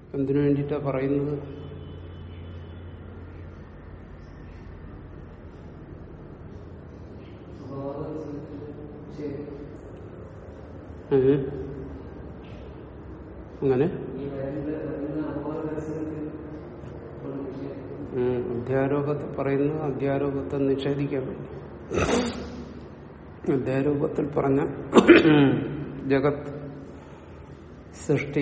എന്തിനു വേണ്ടിയിട്ടാ പറയുന്നത് ഏ? അങ്ങനെ ഉം, അധ്യാരോപത്തെ പറയുന്നത് അധ്യാരോപത്തെ നിഷേധിക്കാൻ വേണ്ടി അധ്യാരോപത്തിൽ പറഞ്ഞ ജഗത് സൃഷ്ടി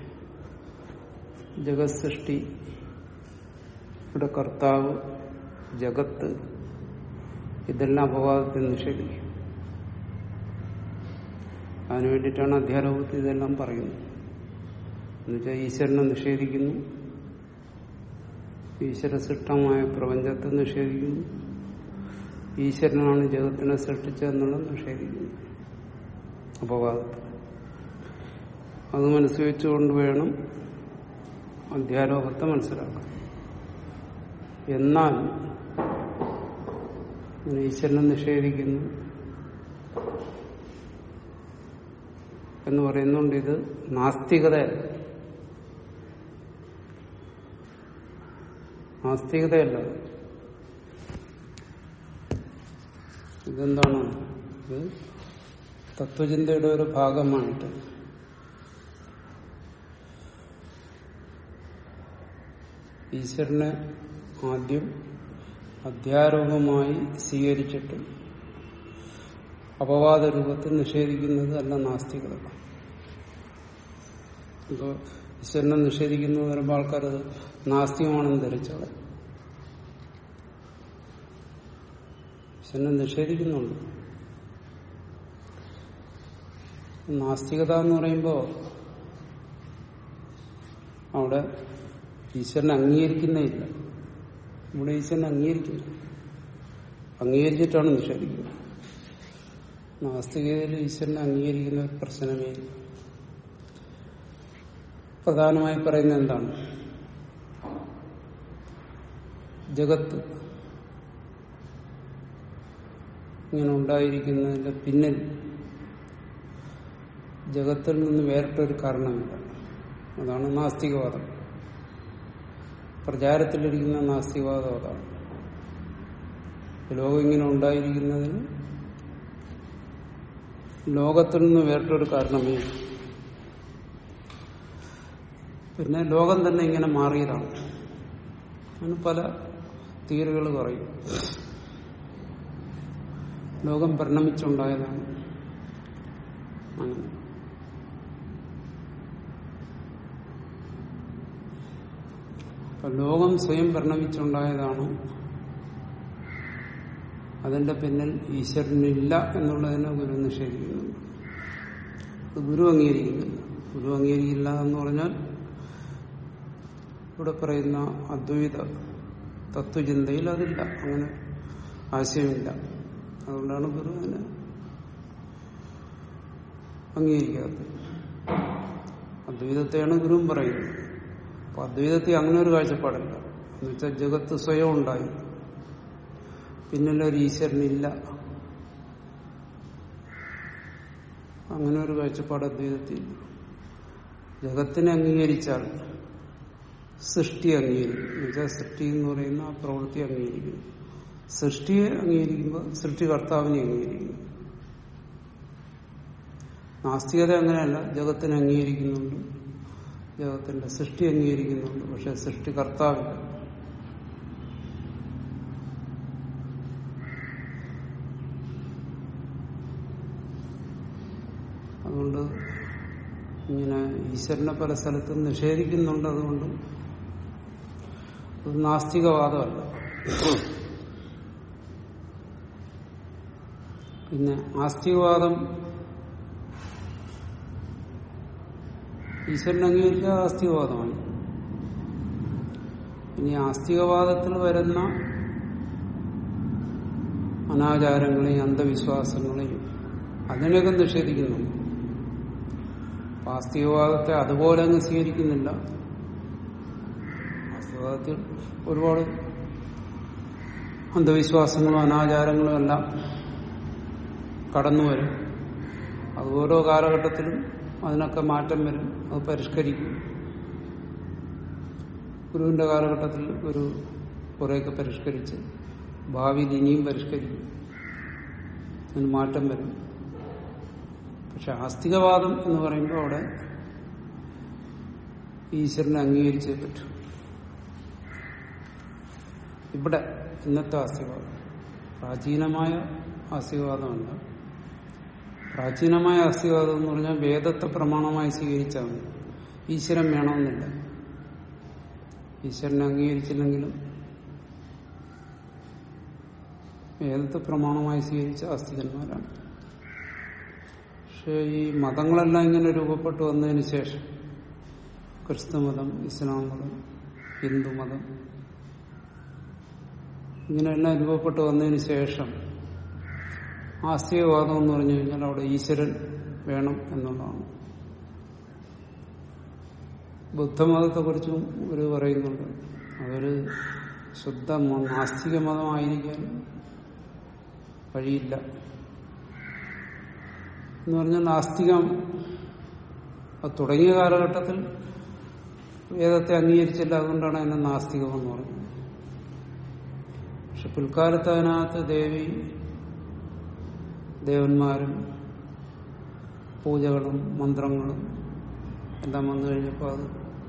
ജഗത് സൃഷ്ടി ഇവിടെ കർത്താവ് ജഗത്ത് ഇതെല്ലാം അപവാദത്തെ നിഷേധിക്കും അതിനു വേണ്ടിയിട്ടാണ് അധ്യാരോപത്തിൽ ഇതെല്ലാം പറയുന്നത് എന്നുവെച്ചാൽ ഈശ്വരനെ നിഷേധിക്കുന്നു ഈശ്വര സൃഷ്ടമായ പ്രപഞ്ചത്തെ നിഷേധിക്കുന്നു ഈശ്വരനാണ് ജഗത്തിനെ സൃഷ്ടിച്ചതെന്നുള്ളത് നിഷേധിക്കുന്നു അപവാദത്തിൽ അത് മനസ്സിൽ വെച്ചുകൊണ്ട് വേണം അധ്യാരോപത്തെ മനസ്സിലാക്കാൻ എന്നാൽ ഇങ്ങനെ ഈശ്വരനെ നിഷേധിക്കുന്നു എന്ന് പറയുന്നുണ്ട് ഇത് നാസ്തികതയല്ല നാസ്തികതയല്ല ഇതെന്താണ് ഇത് തത്വചിന്തയുടെ ഒരു ഭാഗമായിട്ട് ഈശ്വരനെ ആദ്യം അധ്യാരോപമായി സ്വീകരിച്ചിട്ട് അപവാദ രൂപത്തിൽ നിഷേധിക്കുന്നത് അല്ല നാസ്തികത ഇപ്പോൾ ഈശ്വരനെ നിഷേധിക്കുന്നു വരുമ്പോൾ ആൾക്കാരത് നാസ്തികമാണെന്ന് ധരിച്ചത് ഈശ്വരനെ നിഷേധിക്കുന്നുണ്ട് നാസ്തികത എന്ന് പറയുമ്പോൾ അവിടെ ഈശ്വരനെ അംഗീകരിക്കുന്നേ ഇല്ല ഇവിടെ ഈശ്വരനെ അംഗീകരിക്കുന്നു അംഗീകരിച്ചിട്ടാണ് നിഷേധിക്കുന്നത് നാസ്തികതയിൽ ഈശ്വരനെ അംഗീകരിക്കുന്ന ഒരു പ്രശ്നമേ ഇല്ല പ്രധാനമായി പറയുന്നത് എന്താണ് ജഗത്ത് ഇങ്ങനെ ഉണ്ടായിരിക്കുന്നതിന്റെ പിന്നിൽ ജഗത്തിൽ നിന്ന് വേറിട്ടൊരു കാരണമില്ല അതാണ് നാസ്തികവാദം പ്രചാരത്തിലിരിക്കുന്ന നാസ്തികവാദം അതാണ് ലോകം ഇങ്ങനെ ഉണ്ടായിരിക്കുന്നതിന് ലോകത്തിൽ നിന്ന് വേറിട്ടൊരു കാരണമേ ഇല്ല. പിന്നെ ലോകം തന്നെ ഇങ്ങനെ മാറിയതാണ് അങ്ങനെ പല തീരുകൾ പറയും ലോകം പരിണമിച്ചുണ്ടായതാണ് അങ്ങനെ അപ്പൊ ലോകം സ്വയം പരിണമിച്ചുണ്ടായതാണ് അതിന്റെ പിന്നിൽ ഈശ്വരനില്ല എന്നുള്ളതിനെ ഗുരു നിഷേധിക്കുന്നുണ്ട് അത് ഗുരു അംഗീകരിക്കുന്നില്ല ഗുരു അംഗീകരിക്കില്ല എന്ന് പറഞ്ഞാൽ ഇവിടെ പറയുന്ന അദ്വൈത തത്വചിന്തയിൽ അതില്ല അങ്ങനെ ആശയമില്ല അതുകൊണ്ടാണ് ഗുരു അതിനെ അംഗീകരിക്കാത്തത് അദ്വൈതത്തെയാണ് ഗുരുവും പറയുന്നത് അപ്പൊ അദ്വൈതത്തെ അങ്ങനെ ഒരു കാഴ്ചപ്പാടില്ല എന്നുവെച്ചാൽ ജഗത്ത് സ്വയം ഉണ്ടായി പിന്നല്ലൊരു ഈശ്വരനില്ല അങ്ങനെ ഒരു കാഴ്ചപ്പാട് അദ്വൈതത്തിൽ ജഗത്തിനെ അംഗീകരിച്ചാൽ സൃഷ്ടി അംഗീകരിക്കും എന്നുവെച്ചാൽ സൃഷ്ടി എന്ന് പറയുന്ന ആ പ്രവൃത്തി അംഗീകരിക്കുന്നു സൃഷ്ടിയെ അംഗീകരിക്കുമ്പോൾ സൃഷ്ടികർത്താവിനെ അംഗീകരിക്കുന്നു നാസ്തികത അങ്ങനെയല്ല ജഗത്തിനെ അംഗീകരിക്കുന്നുണ്ട് ജഗത്തിന്റെ സൃഷ്ടി അംഗീകരിക്കുന്നുണ്ട് പക്ഷെ സൃഷ്ടികർത്താവില്ല അതുകൊണ്ട് ഇങ്ങനെ ഈശ്വരനെ പല സ്ഥലത്തും നിഷേധിക്കുന്നുണ്ട് അതുകൊണ്ട് അത് നാസ്തികവാദമല്ല പിന്നെ ആസ്തികവാദം ഈശ്വരൻ അംഗീകരിച്ച ആസ്തികവാദമാണ് ഇനി ആസ്തികവാദത്തിൽ വരുന്ന അനാചാരങ്ങളെയും അന്ധവിശ്വാസങ്ങളെയും അതിനെയൊക്കെ നിഷേധിക്കുന്നുണ്ട് അപ്പൊ ആസ്തികവാദത്തെ അതുപോലെ അങ്ങ് സ്വീകരിക്കുന്നില്ല ആസ്തികവാദത്തിൽ ഒരുപാട് അന്ധവിശ്വാസങ്ങളും അനാചാരങ്ങളും എല്ലാം കടന്നു വരും അത് ഓരോ കാലഘട്ടത്തിലും അതിനൊക്കെ മാറ്റം വരും അത് പരിഷ്കരിക്കും ഗുരുവിന്റെ കാലഘട്ടത്തിൽ ഒരു കുറേയൊക്കെ പരിഷ്കരിച്ച് ഭാവിയിൽ ഇനിയും പരിഷ്കരിക്കും അതിന് മാറ്റം വരും പക്ഷെ ആസ്തികവാദം എന്ന് പറയുമ്പോൾ അവിടെ ഈശ്വരനെ അംഗീകരിച്ചേ പറ്റൂ ഇവിടെ ഇന്നത്തെ ആസ്തികവാദം പ്രാചീനമായ ആസ്തികവാദമല്ല പ്രാചീനമായ ആസ്തികവാദം എന്ന് പറഞ്ഞാൽ വേദത്തെ പ്രമാണമായി സ്വീകരിച്ചാൽ മതി ഈശ്വരൻ വേണമെന്നില്ല ഈശ്വരനെ അംഗീകരിച്ചില്ലെങ്കിലും വേദത്തെ പ്രമാണമായി സ്വീകരിച്ച ആസ്തികന്മാരാണ് പക്ഷെ ഈ മതങ്ങളെല്ലാം ഇങ്ങനെ രൂപപ്പെട്ടു വന്നതിന് ശേഷം ക്രിസ്തുമതം ഇസ്ലാം മതം ഹിന്ദുമതം ഇങ്ങനെയെല്ലാം രൂപപ്പെട്ടു വന്നതിന് ശേഷം ആസ്തികവാദം എന്ന് പറഞ്ഞു കഴിഞ്ഞാൽ അവിടെ ഈശ്വരൻ വേണം എന്നുള്ളതാണ് ബുദ്ധമതത്തെക്കുറിച്ചും ഒരു പറയുന്നുണ്ട് അതൊരു ശുദ്ധ മ- നാസ്തിക മതമായിരിക്കാൻ വഴിയില്ല എന്ന് പറഞ്ഞാൽ നാസ്തികം അത് തുടങ്ങിയ കാലഘട്ടത്തിൽ വേദത്തെ അംഗീകരിച്ചില്ല അതുകൊണ്ടാണ് അതിനെ നാസ്തികം എന്ന് പറയുന്നത് പക്ഷെ പിൽക്കാലത്ത് അതിനകത്ത് ദേവി ദേവന്മാരും പൂജകളും മന്ത്രങ്ങളും എല്ലാം വന്നു കഴിഞ്ഞപ്പോൾ അത്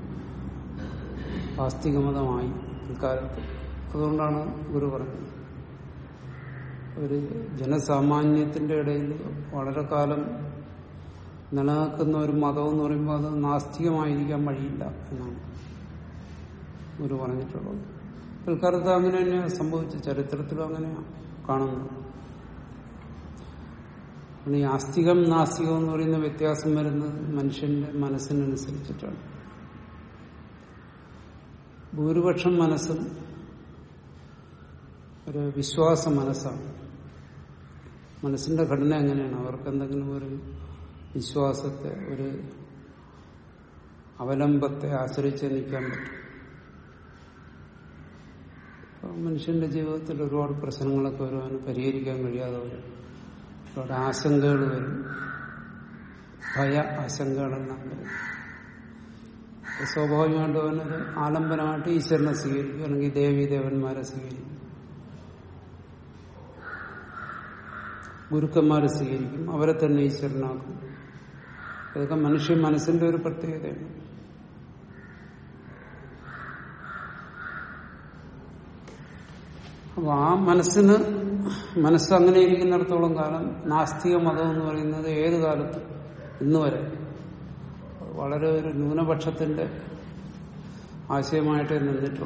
ആസ്തികമതമായി പിൽക്കാലത്ത് അതുകൊണ്ടാണ് ഗുരു പറഞ്ഞത് ഒരു ജനസാമാന്യത്തിന്റെ ഇടയിൽ വളരെ കാലം നിലനിൽക്കുന്ന ഒരു മതം എന്ന് പറയുമ്പോൾ അത് നാസ്തികമായിരിക്കാൻ വഴിയില്ല എന്നാണ് ഗുരു പറഞ്ഞിട്ടുള്ളത് പിൽക്കാലത്ത് അങ്ങനെ തന്നെയാണ് സംഭവിച്ചു ചരിത്രത്തിലും അങ്ങനെയാണ് കാണുന്നത് പിന്നെ ഈ ആസ്തികം നാസ്തികം എന്ന് പറയുന്ന വ്യത്യാസം വരുന്നത് മനുഷ്യന്റെ മനസ്സിനനുസരിച്ചിട്ടാണ് ഭൂരിപക്ഷം മനസ്സും ഒരു വിശ്വാസ മനസ്സാണ് മനസ്സിന്റെ ഘടന എങ്ങനെയാണ് അവർക്ക് എന്തെങ്കിലും ഒരു വിശ്വാസത്തെ ഒരു അവലംബത്തെ ആശ്രയിച്ച് നിൽക്കാൻ പറ്റും അപ്പൊ മനുഷ്യന്റെ ജീവിതത്തിൽ ഒരുപാട് പ്രശ്നങ്ങളൊക്കെ വരും അതിന് പരിഹരിക്കാൻ കഴിയാതെ വരും ഒരുപാട് ആശങ്കകൾ വരും ഭയ ആശങ്കകളെല്ലാം വരും അപ്പൊ സ്വാഭാവികമായിട്ടും അവനൊരു ആലംബനമായിട്ട് ഈശ്വരനെ സ്വീകരിക്കും അല്ലെങ്കിൽ ദേവി ദേവന്മാരെ സ്വീകരിക്കും ഗുരുക്കന്മാരെ സ്വീകരിക്കും അവരെ തന്നെ ഈശ്വരനാക്കും ഇതൊക്കെ മനുഷ്യ മനസ്സിന്റെ ഒരു പ്രത്യേകതയാണ് അപ്പൊ ആ മനസ്സിന് മനസ്സ് അങ്ങനെ ഇരിക്കുന്നിടത്തോളം കാലം നാസ്തിക മതം എന്ന് പറയുന്നത് ഏത് കാലത്ത് ഇന്ന് വരെ വളരെ ഒരു ന്യൂനപക്ഷത്തിന്റെ ആശയമായിട്ടേ നിന്നിട്ടുള്ളൂ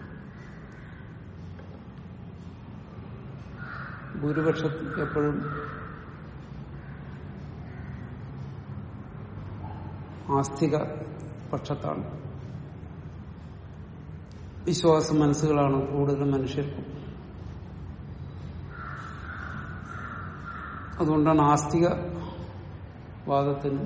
ഭൂരിപക്ഷം എപ്പോഴും ആസ്തിക പക്ഷത്താണ് വിശ്വാസ മനസ്സുകളാണ് കൂടുതൽ മനുഷ്യർക്കും അതുകൊണ്ടാണ് ആസ്തിക വാദത്തിന്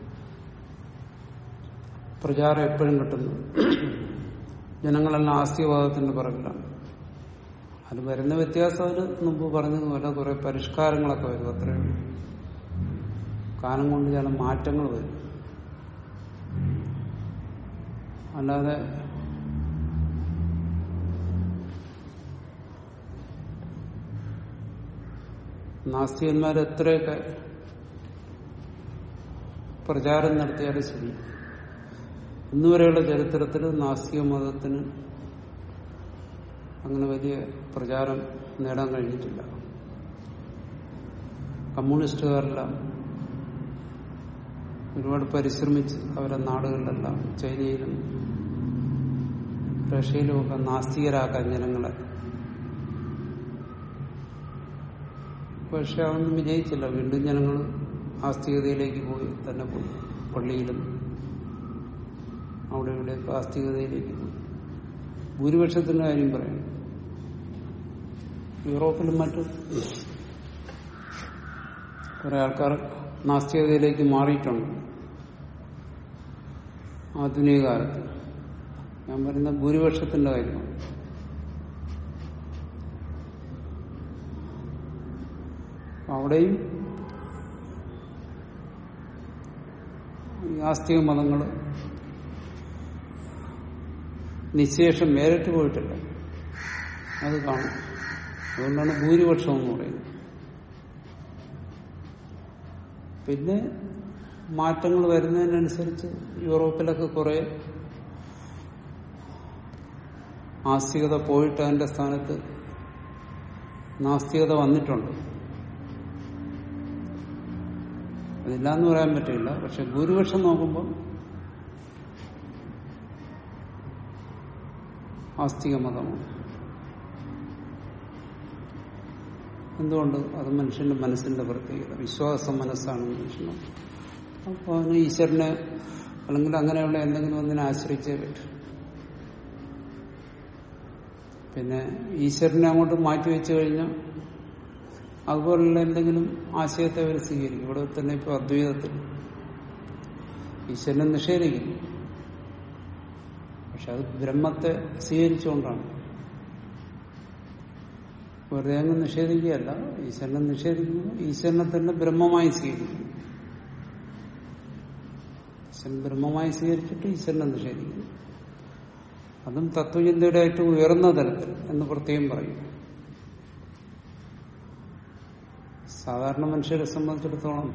പ്രചാരം എപ്പോഴും കിട്ടുന്നത് ജനങ്ങളെല്ലാം ആസ്തികവാദത്തിന്റെ പിറകിലാണ് അത് വരുന്ന വ്യത്യാസം അതിന് മുമ്പ് പറഞ്ഞതുപോലെ കുറെ പരിഷ്കാരങ്ങളൊക്കെ വരും അത്രയും കാലം കൊണ്ട് ചില മാറ്റങ്ങൾ വരും അല്ലാതെ നാസ്തികന്മാർ എത്രയൊക്കെ പ്രചാരം നടത്തിയാലും ശരി ഇന്നുവരെയുള്ള ചരിത്രത്തിൽ നാസ്തിക മതത്തിന് അങ്ങനെ വലിയ പ്രചാരം നേടാൻ കഴിഞ്ഞിട്ടില്ല കമ്മ്യൂണിസ്റ്റുകാരെല്ലാം ഒരുപാട് പരിശ്രമിച്ച് അവരുടെ നാടുകളിലെല്ലാം ചൈനയിലും റഷ്യയിലും ഒക്കെ നാസ്തികരാക്കാൻ ജനങ്ങളെ പക്ഷെ അതൊന്നും വിജയിച്ചില്ല വീണ്ടും ജനങ്ങൾ ആസ്തികതയിലേക്ക് പോയി തന്നെ പോയി പള്ളിയിലും അവിടെ ഇവിടെ ആസ്തികതയിലേക്ക് പോയി ഭൂരിപക്ഷത്തിന്റെ കാര്യം പറയാം യൂറോപ്പിലും മറ്റും കുറെ ആൾക്കാർ നാസ്തികതയിലേക്ക് മാറിയിട്ടുണ്ട് ആധുനിക കാലത്ത് ഞാൻ പറയുന്ന ഭൂരിപക്ഷത്തിന്റെ കാര്യമാണ് അവിടെയും ഈ ആസ്തിക മതങ്ങൾ നിശേഷം വേറിട്ട് പോയിട്ടില്ല അത് കാണും അതുകൊണ്ടാണ് ഭൂരിപക്ഷം എന്ന് പറയുന്നത് പിന്നെ മാറ്റങ്ങൾ വരുന്നതിനനുസരിച്ച് യൂറോപ്പിലൊക്കെ കുറെ ആസ്തികത പോയിട്ട് അതിന്റെ സ്ഥാനത്ത് നാസ്തികത വന്നിട്ടുണ്ട് അതില്ലാന്ന് പറയാൻ പറ്റില്ല പക്ഷെ ഭൂരിപക്ഷം നോക്കുമ്പോൾ ആസ്തിക മതമാണ് എന്തുകൊണ്ട് അത് മനുഷ്യന്റെ മനസ്സിന്റെ പ്രത്യേകത വിശ്വാസ മനസ്സാണ് മനുഷ്യന് അപ്പോൾ അവന് ഈശ്വരനെ അല്ലെങ്കിൽ അങ്ങനെയുള്ള എന്തെങ്കിലും ഒന്നിനെ ആശ്രയിച്ചേ പറ്റും പിന്നെ ഈശ്വരനെ അങ്ങോട്ട് മാറ്റിവെച്ചു കഴിഞ്ഞാൽ അതുപോലുള്ള എന്തെങ്കിലും ആശയത്തെ അവർ സ്വീകരിക്കും ഇവിടെ തന്നെ ഇപ്പോൾ അദ്വൈതത്തിൽ ഈശ്വരനെ നിഷേധിക്കുന്നു പക്ഷെ അത് ബ്രഹ്മത്തെ സ്വീകരിച്ചുകൊണ്ടാണ് വെറുതെ അങ്ങ് നിഷേധിക്കുകയല്ല ഈശ്വരനെ നിഷേധിക്കുന്നു ഈശ്വരനെ തന്നെ ബ്രഹ്മമായി സ്വീകരിക്കുന്നു ഈശ്വരൻ ബ്രഹ്മമായി സ്വീകരിച്ചിട്ട് ഈശ്വരനെ നിഷേധിക്കുന്നു അതും തത്വചിന്തയുടെ ഏറ്റവും ഉയർന്ന തലത്തിൽ എന്ന് പ്രത്യേകം പറയും സാധാരണ മനുഷ്യരെ സംബന്ധിച്ചിടത്തോളം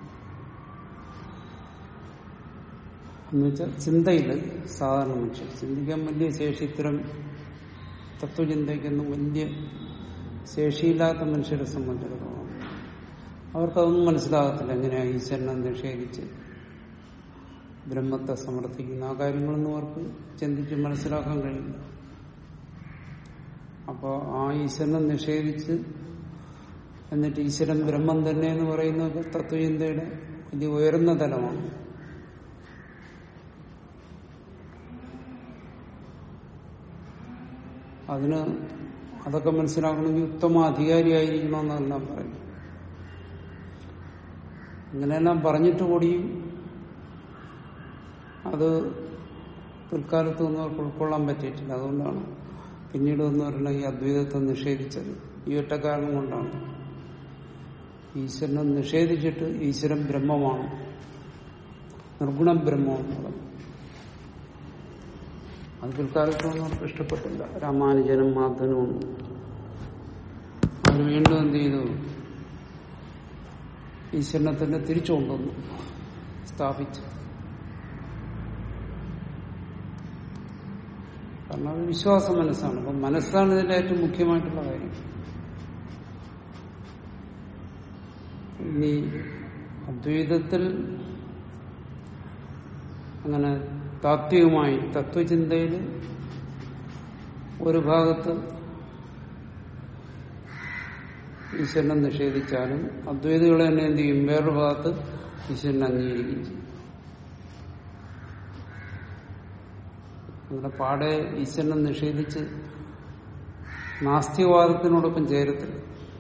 എന്ന് വെച്ചാൽ ചിന്തയില്ല സാധാരണ മനുഷ്യർ ചിന്തിക്കാൻ വലിയ ശേഷി ഇത്തരം തത്വചിന്തയ്ക്കൊന്നും വലിയ ശേഷിയില്ലാത്ത മനുഷ്യരെ സംബന്ധിച്ചിടത്തോളം അവർക്കതൊന്നും മനസ്സിലാകത്തില്ല എങ്ങനെയാ ഈശ്വരനെ നിഷേധിച്ച് ബ്രഹ്മത്തെ സമർത്ഥിക്കുന്ന ആ കാര്യങ്ങളൊന്നും അവർക്ക് ചിന്തിച്ച് മനസ്സിലാക്കാൻ കഴിയില്ല അപ്പോൾ ആ ഈശ്വരനെ നിഷേധിച്ച് എന്നിട്ട് ഈശ്വരൻ ബ്രഹ്മം തന്നെ എന്ന് പറയുന്നത് തത്വചിന്തയുടെ വലിയ ഉയർന്ന തലമാണ് അതിന് അതൊക്കെ മനസ്സിലാക്കണമെങ്കിൽ ഉത്തമ അധികാരിയായിരിക്കണമെന്നെല്ലാം പറയും ഇങ്ങനെയെല്ലാം പറഞ്ഞിട്ട് കൂടിയും അത് പിൽക്കാലത്ത് ഒന്നും ഉൾക്കൊള്ളാൻ പറ്റിയിട്ടില്ല അതുകൊണ്ടാണ് പിന്നീട് എന്ന് പറയുന്നത് ഈ അദ്വൈതത്തെ നിഷേധിച്ചത് ഈ ഒറ്റ കാരണം കൊണ്ടാണ് ഈശ്വരനെ നിഷേധിച്ചിട്ട് ഈശ്വരൻ ബ്രഹ്മമാണ് നിർഗുണം ബ്രഹ്മമെന്ന് പറഞ്ഞു അത് പിൽക്കാലത്തൊന്നും അവർക്ക് ഇഷ്ടപ്പെട്ടില്ല രാമാനുജനും മാധവനും ഒന്നും അവർ വീണ്ടും എന്ത് ചെയ്തു ഈശ്വരനെ തന്നെ തിരിച്ചു കൊണ്ടുവന്നു സ്ഥാപിച്ചു കാരണം അത് വിശ്വാസ മനസ്സാണ് അപ്പം മനസ്സാണ് ഇതിന്റെ ഏറ്റവും മുഖ്യമായിട്ടുള്ള കാര്യം ഇനി അദ്വൈതത്തിൽ അങ്ങനെ താത്വികമായി തത്വചിന്തയിൽ ഒരു ഭാഗത്ത് ഈശ്വരനെ നിഷേധിച്ചാലും അദ്വൈതികളെ തന്നെ എന്ത് ചെയ്യും വേറൊരു ഭാഗത്ത് ഈശ്വരനെ അംഗീകരിക്കുകയും ചെയ്യും അങ്ങനെ പാടെ ഈശ്വരനെ നിഷേധിച്ച് നാസ്തികവാദത്തിനോടൊപ്പം ചേരത്തില്ല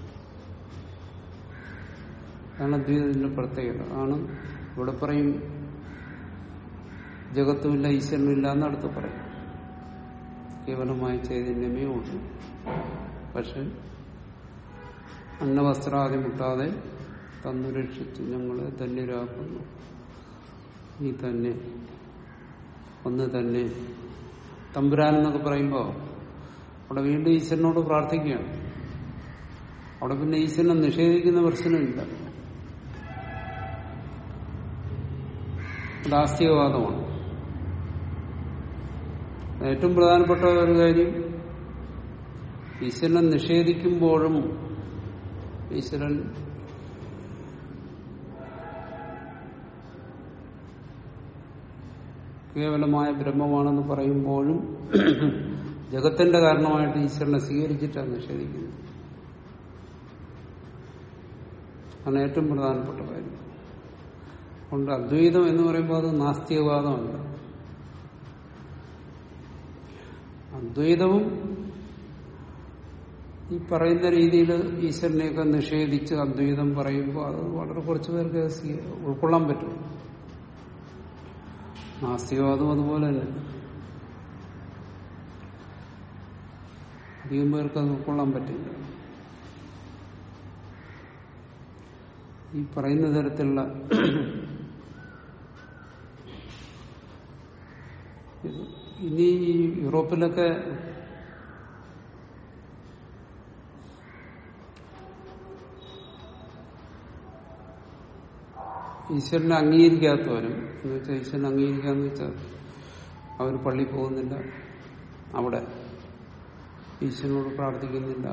അതാണ് അദ്വൈതത്തിന്റെ പ്രത്യേകത അതാണ് ഇവിടെ പറയും ജഗത്തുമില്ല ഈശ്വരനുമില്ല എന്നടുത്ത് പറയും കേവലമായ ചൈതന്യമേ ഉള്ളൂ പക്ഷെ അന്നവസ്ത്രാദി മുട്ടാതെ തന്നു രക്ഷിച്ച് ഞങ്ങളെ ധന്യരാക്കുന്നു നീ തന്നെ ഒന്ന് തന്നെ തമ്പുരാൻ എന്നൊക്കെ പറയുമ്പോൾ അവിടെ വീണ്ടും ഈശ്വരനോട് പ്രാർത്ഥിക്കുകയാണ് അവിടെ പിന്നെ ഈശ്വരനെ നിഷേധിക്കുന്ന പ്രശ്നമില്ല അത് ആസ്തികവാദമാണ് ഏറ്റവും പ്രധാനപ്പെട്ട ഒരു കാര്യം ഈശ്വരനെ നിഷേധിക്കുമ്പോഴും ഈശ്വരൻ കേവലമായ ബ്രഹ്മമാണെന്ന് പറയുമ്പോഴും ജഗത്തിന്റെ കാരണമായിട്ട് ഈശ്വരനെ സ്വീകരിച്ചിട്ടാണ് നിഷേധിക്കുന്നത് ആണ് ഏറ്റവും പ്രധാനപ്പെട്ട കാര്യം അതുകൊണ്ട് അദ്വൈതം എന്ന് പറയുമ്പോൾ അത് നാസ്തികവാദമല്ല അദ്വൈതവും ഈ പറയുന്ന രീതിയിൽ ഈശ്വരനെയൊക്കെ നിഷേധിച്ച് അദ്വൈതം പറയുമ്പോൾ അത് വളരെ കുറച്ചു പേർക്ക് ഉൾക്കൊള്ളാൻ പറ്റും നാസ്തികവാദം അതുപോലെ തന്നെ അധികം പേർക്ക് അത് ഉൾക്കൊള്ളാൻ പറ്റില്ല ഈ പറയുന്ന തരത്തിലുള്ള ഇനി ഈ യൂറോപ്പിലൊക്കെ ഈശ്വരനെ അംഗീകരിക്കാത്തവരും എന്ന് വെച്ചാൽ ഈശ്വരനെ അംഗീകരിക്കാന്ന് വെച്ചാൽ അവർ പള്ളി പോകുന്നില്ല അവിടെ ഈശ്വരനോട് പ്രാർത്ഥിക്കുന്നില്ല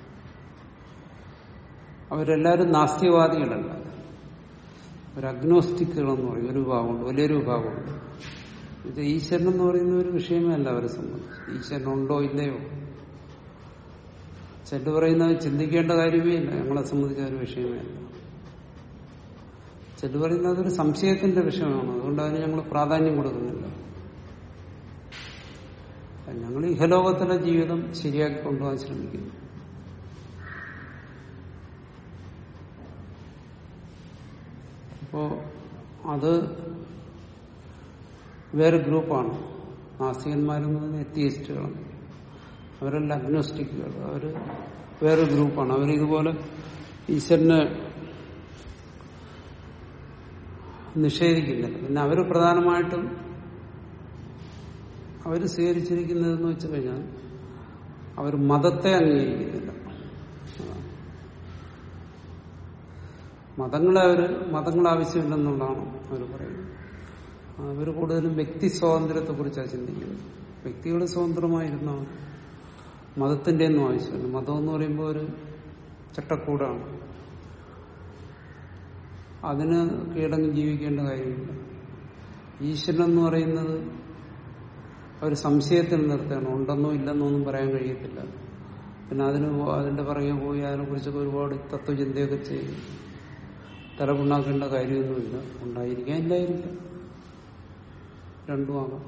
അവരെല്ലാവരും നാസ്തികവാദികളല്ല ഒരു അഗ്നോസ്റ്റിക്കുകളെന്ന് പറയും ഒരു വിഭാഗമുണ്ട് വലിയൊരു വിഭാഗമുണ്ട് ഇത് ഈശ്വരൻ എന്ന് പറയുന്ന ഒരു വിഷയമേ അല്ല അവരെ സംബന്ധിച്ച് ഈശ്വരൻ ഉണ്ടോ ഇല്ലയോ ചെല്ലു പറയുന്നത് ചിന്തിക്കേണ്ട കാര്യമേ ഇല്ല ഞങ്ങളെ സംബന്ധിച്ച ഒരു വിഷയമേ അല്ല ചെല്ലു പറയുന്നത് ഒരു സംശയത്തിന്റെ വിഷയമാണ് അതുകൊണ്ട് അതിന് ഞങ്ങൾ പ്രാധാന്യം കൊടുക്കുന്നില്ല ഞങ്ങൾ ഇഹലോകത്തിലെ ജീവിതം ശരിയാക്കി കൊണ്ടുപോകാൻ ശ്രമിക്കുന്നു അപ്പോ അത് വേറെ ഗ്രൂപ്പാണ് നാസ്തികന്മാരെന്ന് പറയുന്നത് എത്തിയിസ്റ്റുകളാണ് അവരെല്ലാം അഗ്നോസ്റ്റിക്കുകൾ അവർ വേറെ ഗ്രൂപ്പാണ് അവരിതുപോലെ ഈശ്വരനെ നിഷേധിക്കുന്നില്ല പിന്നെ അവർ പ്രധാനമായിട്ടും അവർ സ്വീകരിച്ചിരിക്കുന്നതെന്ന് വെച്ച് കഴിഞ്ഞാൽ അവർ മതത്തെ അംഗീകരിക്കുന്നില്ല അതാണ്. മതങ്ങളെ അവർ മതങ്ങൾ ആവശ്യമില്ലെന്നുള്ളതാണ് അവർ പറയുന്നത് അവർ കൂടുതലും വ്യക്തി സ്വാതന്ത്ര്യത്തെ കുറിച്ചാണ് ചിന്തിക്കുന്നത് വ്യക്തികൾ സ്വതന്ത്രമായിരുന്ന മതത്തിന്റെ ഒന്നും ആവശ്യമില്ല മതം എന്ന് പറയുമ്പോൾ ഒരു ചട്ടക്കൂടാണ് അതിന് കീഴടങ്ങി ജീവിക്കേണ്ട കാര്യമില്ല ഈശ്വരൻ എന്ന് പറയുന്നത് ഒരു സംശയത്തിൽ നിർത്തുകയാണ് ഉണ്ടെന്നോ ഇല്ലെന്നോ ഒന്നും പറയാൻ കഴിയത്തില്ല പിന്നെ അതിന് പോ- അതിന്റെ പുറകെ പോയി അതിനെ കുറിച്ചൊക്കെ ഒരുപാട് തത്വചിന്തയൊക്കെ ചെയ്യും തലമുണ്ടാക്കേണ്ട കാര്യമൊന്നുമില്ല ഉണ്ടായിരിക്കാൻ ഇല്ലായിരിക്കാം രണ്ടുമാകാം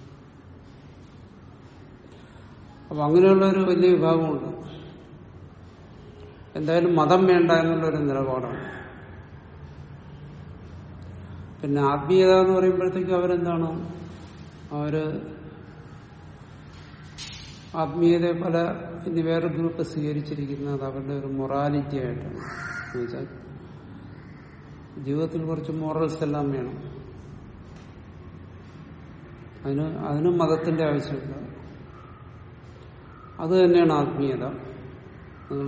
അപ്പൊ അങ്ങനെയുള്ള ഒരു വലിയ വിഭാഗമുണ്ട് എന്തായാലും മതം വേണ്ട എന്നുള്ളൊരു നിലപാടാണ് പിന്നെ ആത്മീയത എന്ന് പറയുമ്പോഴത്തേക്കും അവരെന്താണ് അവര് ആത്മീയതയെ പല ഇനി വേറെ ഗ്രൂപ്പ് സ്വീകരിച്ചിരിക്കുന്നത് അവരുടെ ഒരു മൊറാലിറ്റി ആയിട്ടാണ് എന്നുവെച്ചാൽ ജീവിതത്തിൽ കുറച്ച് മോറൽസ് എല്ലാം വേണം അതിന് അതിനും മതത്തിന്റെ ആവശ്യമില്ല അത് തന്നെയാണ് ആത്മീയത നിങ്ങൾ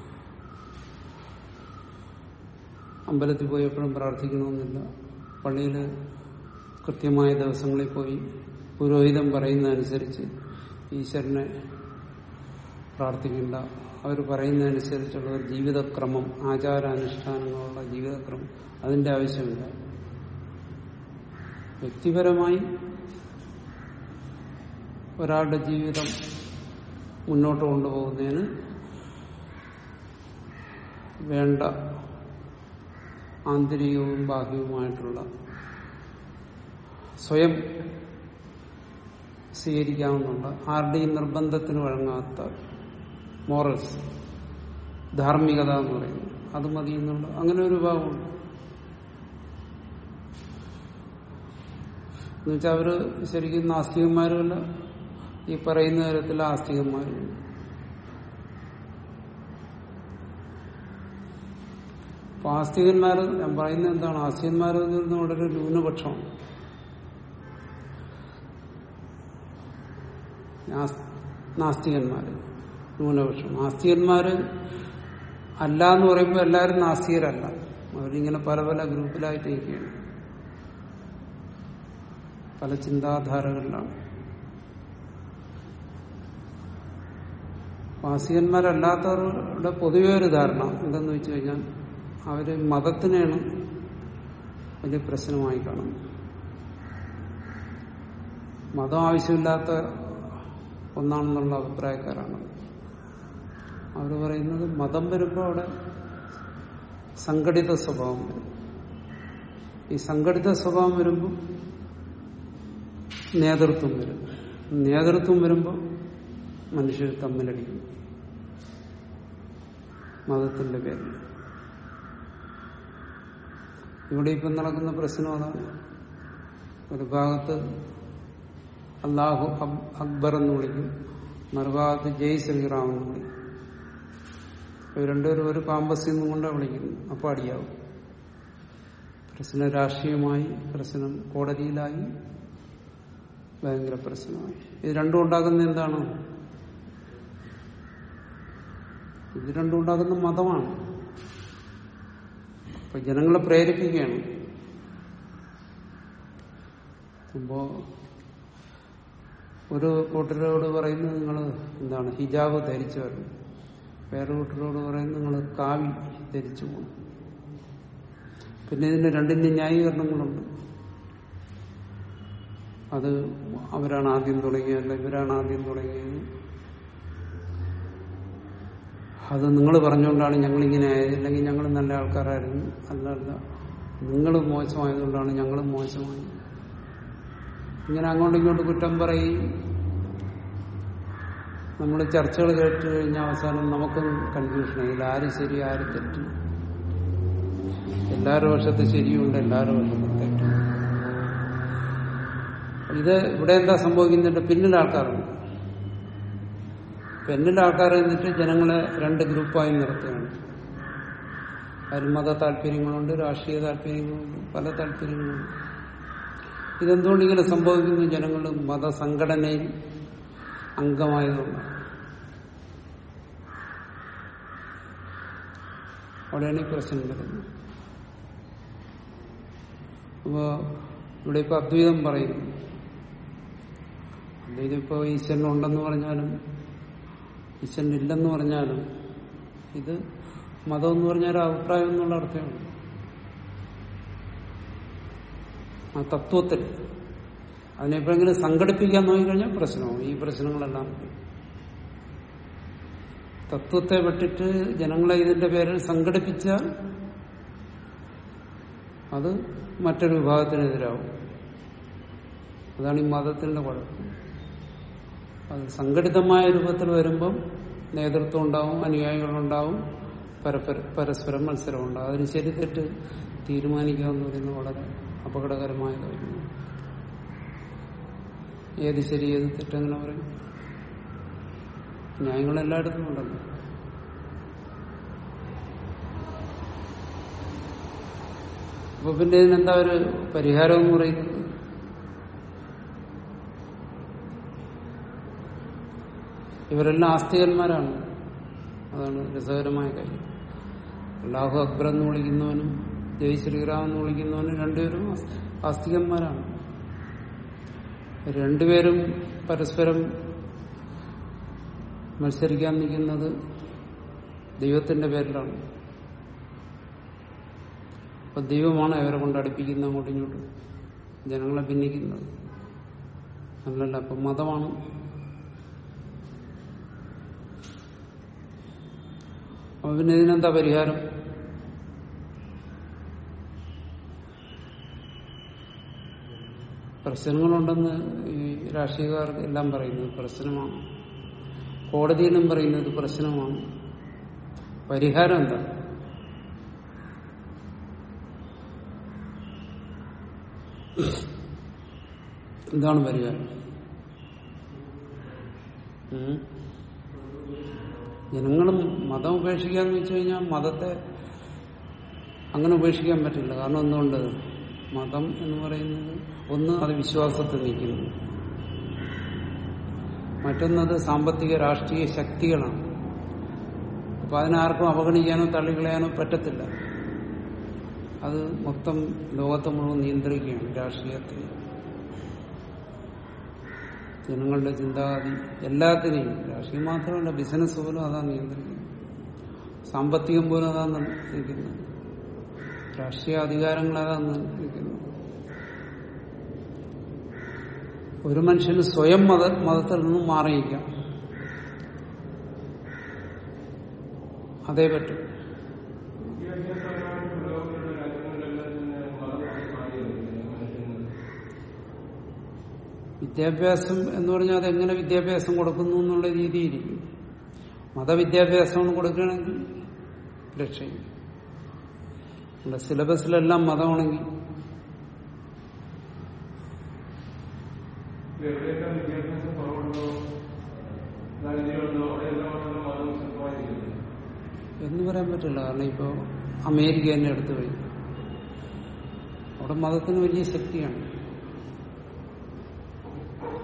അമ്പലത്തിൽ പോയി എപ്പോഴും പ്രാർത്ഥിക്കണമെന്നില്ല പള്ളിയിൽ കൃത്യമായ ദിവസങ്ങളിൽ പോയി പുരോഹിതൻ പറയുന്നതനുസരിച്ച് ഈശ്വരനെ പ്രാർത്ഥിക്കേണ്ട അവർ പറയുന്നതനുസരിച്ചുള്ള ഒരു ജീവിതക്രമം ആചാരാനുഷ്ഠാനങ്ങളുള്ള ജീവിതക്രമം അതിന്റെ ആവശ്യമില്ല വ്യക്തിപരമായി ഒരാളുടെ ജീവിതം മുന്നോട്ട് കൊണ്ടുപോകുന്നതിന് വേണ്ട ആന്തരികവും ബാഹ്യവുമായിട്ടുള്ള സ്വയം സ്വീകരിക്കാവുന്നുണ്ട് ആരുടെയും നിർബന്ധത്തിന് വഴങ്ങാത്ത മോറൽസ് ധാർമ്മികത എന്ന് പറയുന്നത് അത് മതി എന്നുള്ള അങ്ങനെ ഒരു ഭാഗമുണ്ട് എന്നുവെച്ചാൽ അവര് ശരിക്കും നാസ്തികന്മാരുമല്ല ഈ പറയുന്ന തരത്തിൽ ആസ്തികന്മാരുമില്ല അപ്പൊ ആസ്തികന്മാർ ഞാൻ പറയുന്നത് എന്താണ് ആസ്തികന്മാർ വളരെ ന്യൂനപക്ഷമാണ് നാസ്- നാസ്തികന്മാര് ന്യൂനപക്ഷം നാസ്തികന്മാര് അല്ല എന്ന് പറയുമ്പോൾ എല്ലാവരും നാസ്തികരല്ല അവരിങ്ങനെ പല പല ഗ്രൂപ്പിലായിട്ട് ഇരിക്കുകയാണ് പല ചിന്താധാരകളിലാണ് നാസ്തികന്മാരല്ലാത്തവരുടെ പൊതുവെ ഒരു ധാരണ എന്തെന്ന് വെച്ച് കഴിഞ്ഞാൽ അവര് മതത്തിനെയാണ് വലിയ പ്രശ്നമായി കാണുന്നത് മതം ആവശ്യമില്ലാത്ത ഒന്നാണെന്നുള്ള അഭിപ്രായക്കാരാണ് അവർ പറയുന്നത് മതം വരുമ്പോൾ അവിടെ സംഘടിത സ്വഭാവം വരും ഈ സംഘടിത സ്വഭാവം വരുമ്പോൾ നേതൃത്വം വരും നേതൃത്വം വരുമ്പോൾ മനുഷ്യർ തമ്മിലടിക്കും മതത്തിന്റെ പേരിൽ ഇവിടെ ഇപ്പം നടക്കുന്ന പ്രശ്നം അതാണ് ഒരു ഭാഗത്ത് അള്ളാഹു അബ് അക്ബർ എന്ന് വിളിക്കും മറുഭാഗത്ത് ജയ് ശ്രീറാം എന്ന് വിളിക്കും ഇവർ രണ്ടുപേരും ഒരു കാമ്പസിൽ നിന്നും കൊണ്ടാണ് വിളിക്കുന്നത് അപ്പോൾ അടിയാവും പ്രശ്നം രാഷ്ട്രീയമായി പ്രശ്നം കോടതിയിലായി ഭയങ്കര പ്രശ്നമായി ഇത് രണ്ടും ഉണ്ടാക്കുന്ന എന്താണ് ഇത് രണ്ടും ഉണ്ടാക്കുന്ന മതമാണ് അപ്പൊ ജനങ്ങളെ പ്രേരിപ്പിക്കുകയാണ് അപ്പോ ഒരു കൂട്ടരോട് പറയുന്നത് നിങ്ങൾ എന്താണ് ഹിജാബ് ധരിച്ചു വരണം വേറെ കൂട്ടരോട് പറയുന്നത് നിങ്ങൾ കാവി ധരിച്ചു പോകണം പിന്നെ ഇതിന് രണ്ടിന്റെ ന്യായീകരണങ്ങളുണ്ട് അത് അവരാണ് ആദ്യം തുടങ്ങിയത് ഇവരാണ് ആദ്യം തുടങ്ങിയത് അത് നിങ്ങൾ പറഞ്ഞുകൊണ്ടാണ് ഞങ്ങളിങ്ങനെ ആയത് അല്ലെങ്കിൽ ഞങ്ങൾ നല്ല ആൾക്കാരായിരുന്നു അല്ലല്ല നിങ്ങൾ മോശമായതുകൊണ്ടാണ് ഞങ്ങളും മോശമായത് ഇങ്ങനെ അങ്ങോട്ടും ഇങ്ങോട്ടും കുറ്റം പറയും നമ്മൾ ചർച്ചകൾ കേട്ട് കഴിഞ്ഞ അവസാനം നമുക്കും കൺഫ്യൂഷനായി ഇതിൽ ആര് ശരി ആര് തെറ്റ് എല്ലാവരുടെ വശത്ത് ശരിയുണ്ട് എല്ലാവരുടെ വശത്ത് തെറ്റും ഇത് ഇവിടെ എന്താ സംഭവിക്കുന്നുണ്ട് പിന്നിൽ ആൾക്കാരുണ്ട് പിന്നിൽ ആൾക്കാർ എന്നിട്ട് ജനങ്ങളെ രണ്ട് ഗ്രൂപ്പായി നിർത്തുകയാണ് അതിൽ മത താല്പര്യങ്ങളുണ്ട് രാഷ്ട്രീയ താല്പര്യങ്ങളുണ്ട് പല താല്പര്യങ്ങളുണ്ട് ഇതെന്തുകൊണ്ട് ഇങ്ങനെ സംഭവിക്കുന്നു ജനങ്ങൾ മതസംഘടനയിൽ അംഗമായതുകൊണ്ട് അവിടെയാണ് ഈ പ്രശ്നം വരുന്നത് അപ്പോ ഇവിടെ ഇപ്പൊ അദ്വൈതം പറയുന്നു അദ്വൈതം ഇപ്പോ ഈശ്വരൻ ഉണ്ടെന്ന് പറഞ്ഞാലും ഈശ്വരൻ ഇല്ലെന്ന് പറഞ്ഞാലും ഇത് മതം എന്ന് പറഞ്ഞാൽ അഭിപ്രായം എന്നുള്ള അർത്ഥമാണ് ആ തത്വത്തിൽ അതിനെപ്പോഴെങ്കിലും സംഘടിപ്പിക്കാൻ നോക്കിക്കഴിഞ്ഞാൽ പ്രശ്നവും ഈ പ്രശ്നങ്ങളെല്ലാം തത്വത്തെ വിട്ടിട്ട് ജനങ്ങളെ ഇതിന്റെ പേരിൽ സംഘടിപ്പിച്ചാൽ അത് മറ്റൊരു വിഭാഗത്തിനെതിരാവും അതാണ് ഈ മതത്തിന്റെ കുഴപ്പം അത് സംഘടിതമായ രൂപത്തിൽ വരുമ്പം നേതൃത്വം ഉണ്ടാവും അനുയായികളുണ്ടാവും പരപ്പര- പരസ്പരം മത്സരം ഉണ്ടാവും അതിന് ശരി തെറ്റ് തീരുമാനിക്കുക എന്ന് പറയുന്നത് വളരെ അപകടകരമായ കാര്യമാണ് ഏത് ശരി ഏത് തെറ്റെങ്ങനെ പറയും ന്യായങ്ങൾ എല്ലായിടത്തും ഉണ്ടല്ലോ അപ്പൊ പിന്നെ ഇതിനെന്താ ഒരു പരിഹാരം എന്ന് പറയുന്നത് ഇവരെല്ലാം ആസ്തികന്മാരാണ് അതാണ് രസകരമായ കാര്യം അള്ളാഹു അക്ബർ എന്ന് വിളിക്കുന്നവനും ജയ് ശ്രീറാം എന്ന് വിളിക്കുന്നവനും രണ്ടുപേരും ആസ്- ആസ്തികന്മാരാണ് രണ്ടുപേരും പരസ്പരം മത്സരിക്കാൻ നിൽക്കുന്നത് ദൈവത്തിന്റെ പേരിലാണ് അപ്പൊ ദൈവമാണ് അവരെ കൊണ്ട് അടുപ്പിക്കുന്നത് അങ്ങോട്ടും ഇങ്ങോട്ടും ജനങ്ങളെ ഭിന്നിക്കുന്നത് അല്ലല്ല അപ്പൊ മതമാണ് അപ്പൊ പിന്നെ ഇതിനെന്താ പരിഹാരം പ്രശ്നങ്ങളുണ്ടെന്ന് ഈ രാഷ്ട്രീയക്കാർ എല്ലാം പറയുന്നത് പ്രശ്നമാണ് കോടതിയിലും പറയുന്നത് പ്രശ്നമാണ് പരിഹാരം എന്താ എന്താണ് പരിഹാരം ഉം? ജനങ്ങളും മതം ഉപേക്ഷിക്കാന്ന് വെച്ച് കഴിഞ്ഞാൽ മതത്തെ അങ്ങനെ ഉപേക്ഷിക്കാൻ പറ്റില്ല കാരണം എന്തുകൊണ്ട് മതം എന്ന് പറയുന്നത് ഒന്ന് അത് വിശ്വാസത്തിൽ നിൽക്കുന്നു മറ്റൊന്നത് സാമ്പത്തിക രാഷ്ട്രീയ ശക്തികളാണ് അപ്പൊ അതിനാർക്കും അവഗണിക്കാനോ തള്ളിക്കളയാനോ പറ്റത്തില്ല അത് മൊത്തം ലോകത്തെ മുഴുവൻ നിയന്ത്രിക്കുകയാണ് രാഷ്ട്രീയത്തെ ജനങ്ങളുടെ ചിന്താഗതി എല്ലാത്തിനെയും രാഷ്ട്രീയം മാത്രമല്ല ബിസിനസ് പോലും അതാ നിയന്ത്രിക്കുന്നത് സാമ്പത്തികം പോലും അതാ നിയന്ത്രിക്കുന്നത് രാഷ്ട്രീയ അധികാരങ്ങൾ അതാ നിയന്ത്രിക്കുന്നത് ഒരു മനുഷ്യന് സ്വയം മത മതത്തിൽ നിന്നും മാറിയിക്കാം അതേ പറ്റും വിദ്യാഭ്യാസം എന്ന് പറഞ്ഞാൽ അതെങ്ങനെ വിദ്യാഭ്യാസം കൊടുക്കുന്നു എന്നുള്ള രീതിയിരിക്കും മതവിദ്യാഭ്യാസമാണ് കൊടുക്കുകയാണെങ്കിൽ രക്ഷയും നമ്മുടെ സിലബസിലെല്ലാം മതമാണെങ്കിൽ എവിടെയൊക്കെ വിദ്യാഭ്യാസം കുറവുണ്ടോ ദാരിദ്ര്യമുണ്ടോ അവിടെയെല്ലാം മതം ശക്തമായിരിക്കുന്നത് എന്ന് പറയാൻ പറ്റില്ല കാരണം ഇപ്പോൾ അമേരിക്ക തന്നെ എടുത്തു കഴിഞ്ഞു അവിടെ മതത്തിന് വലിയ ശക്തിയാണ്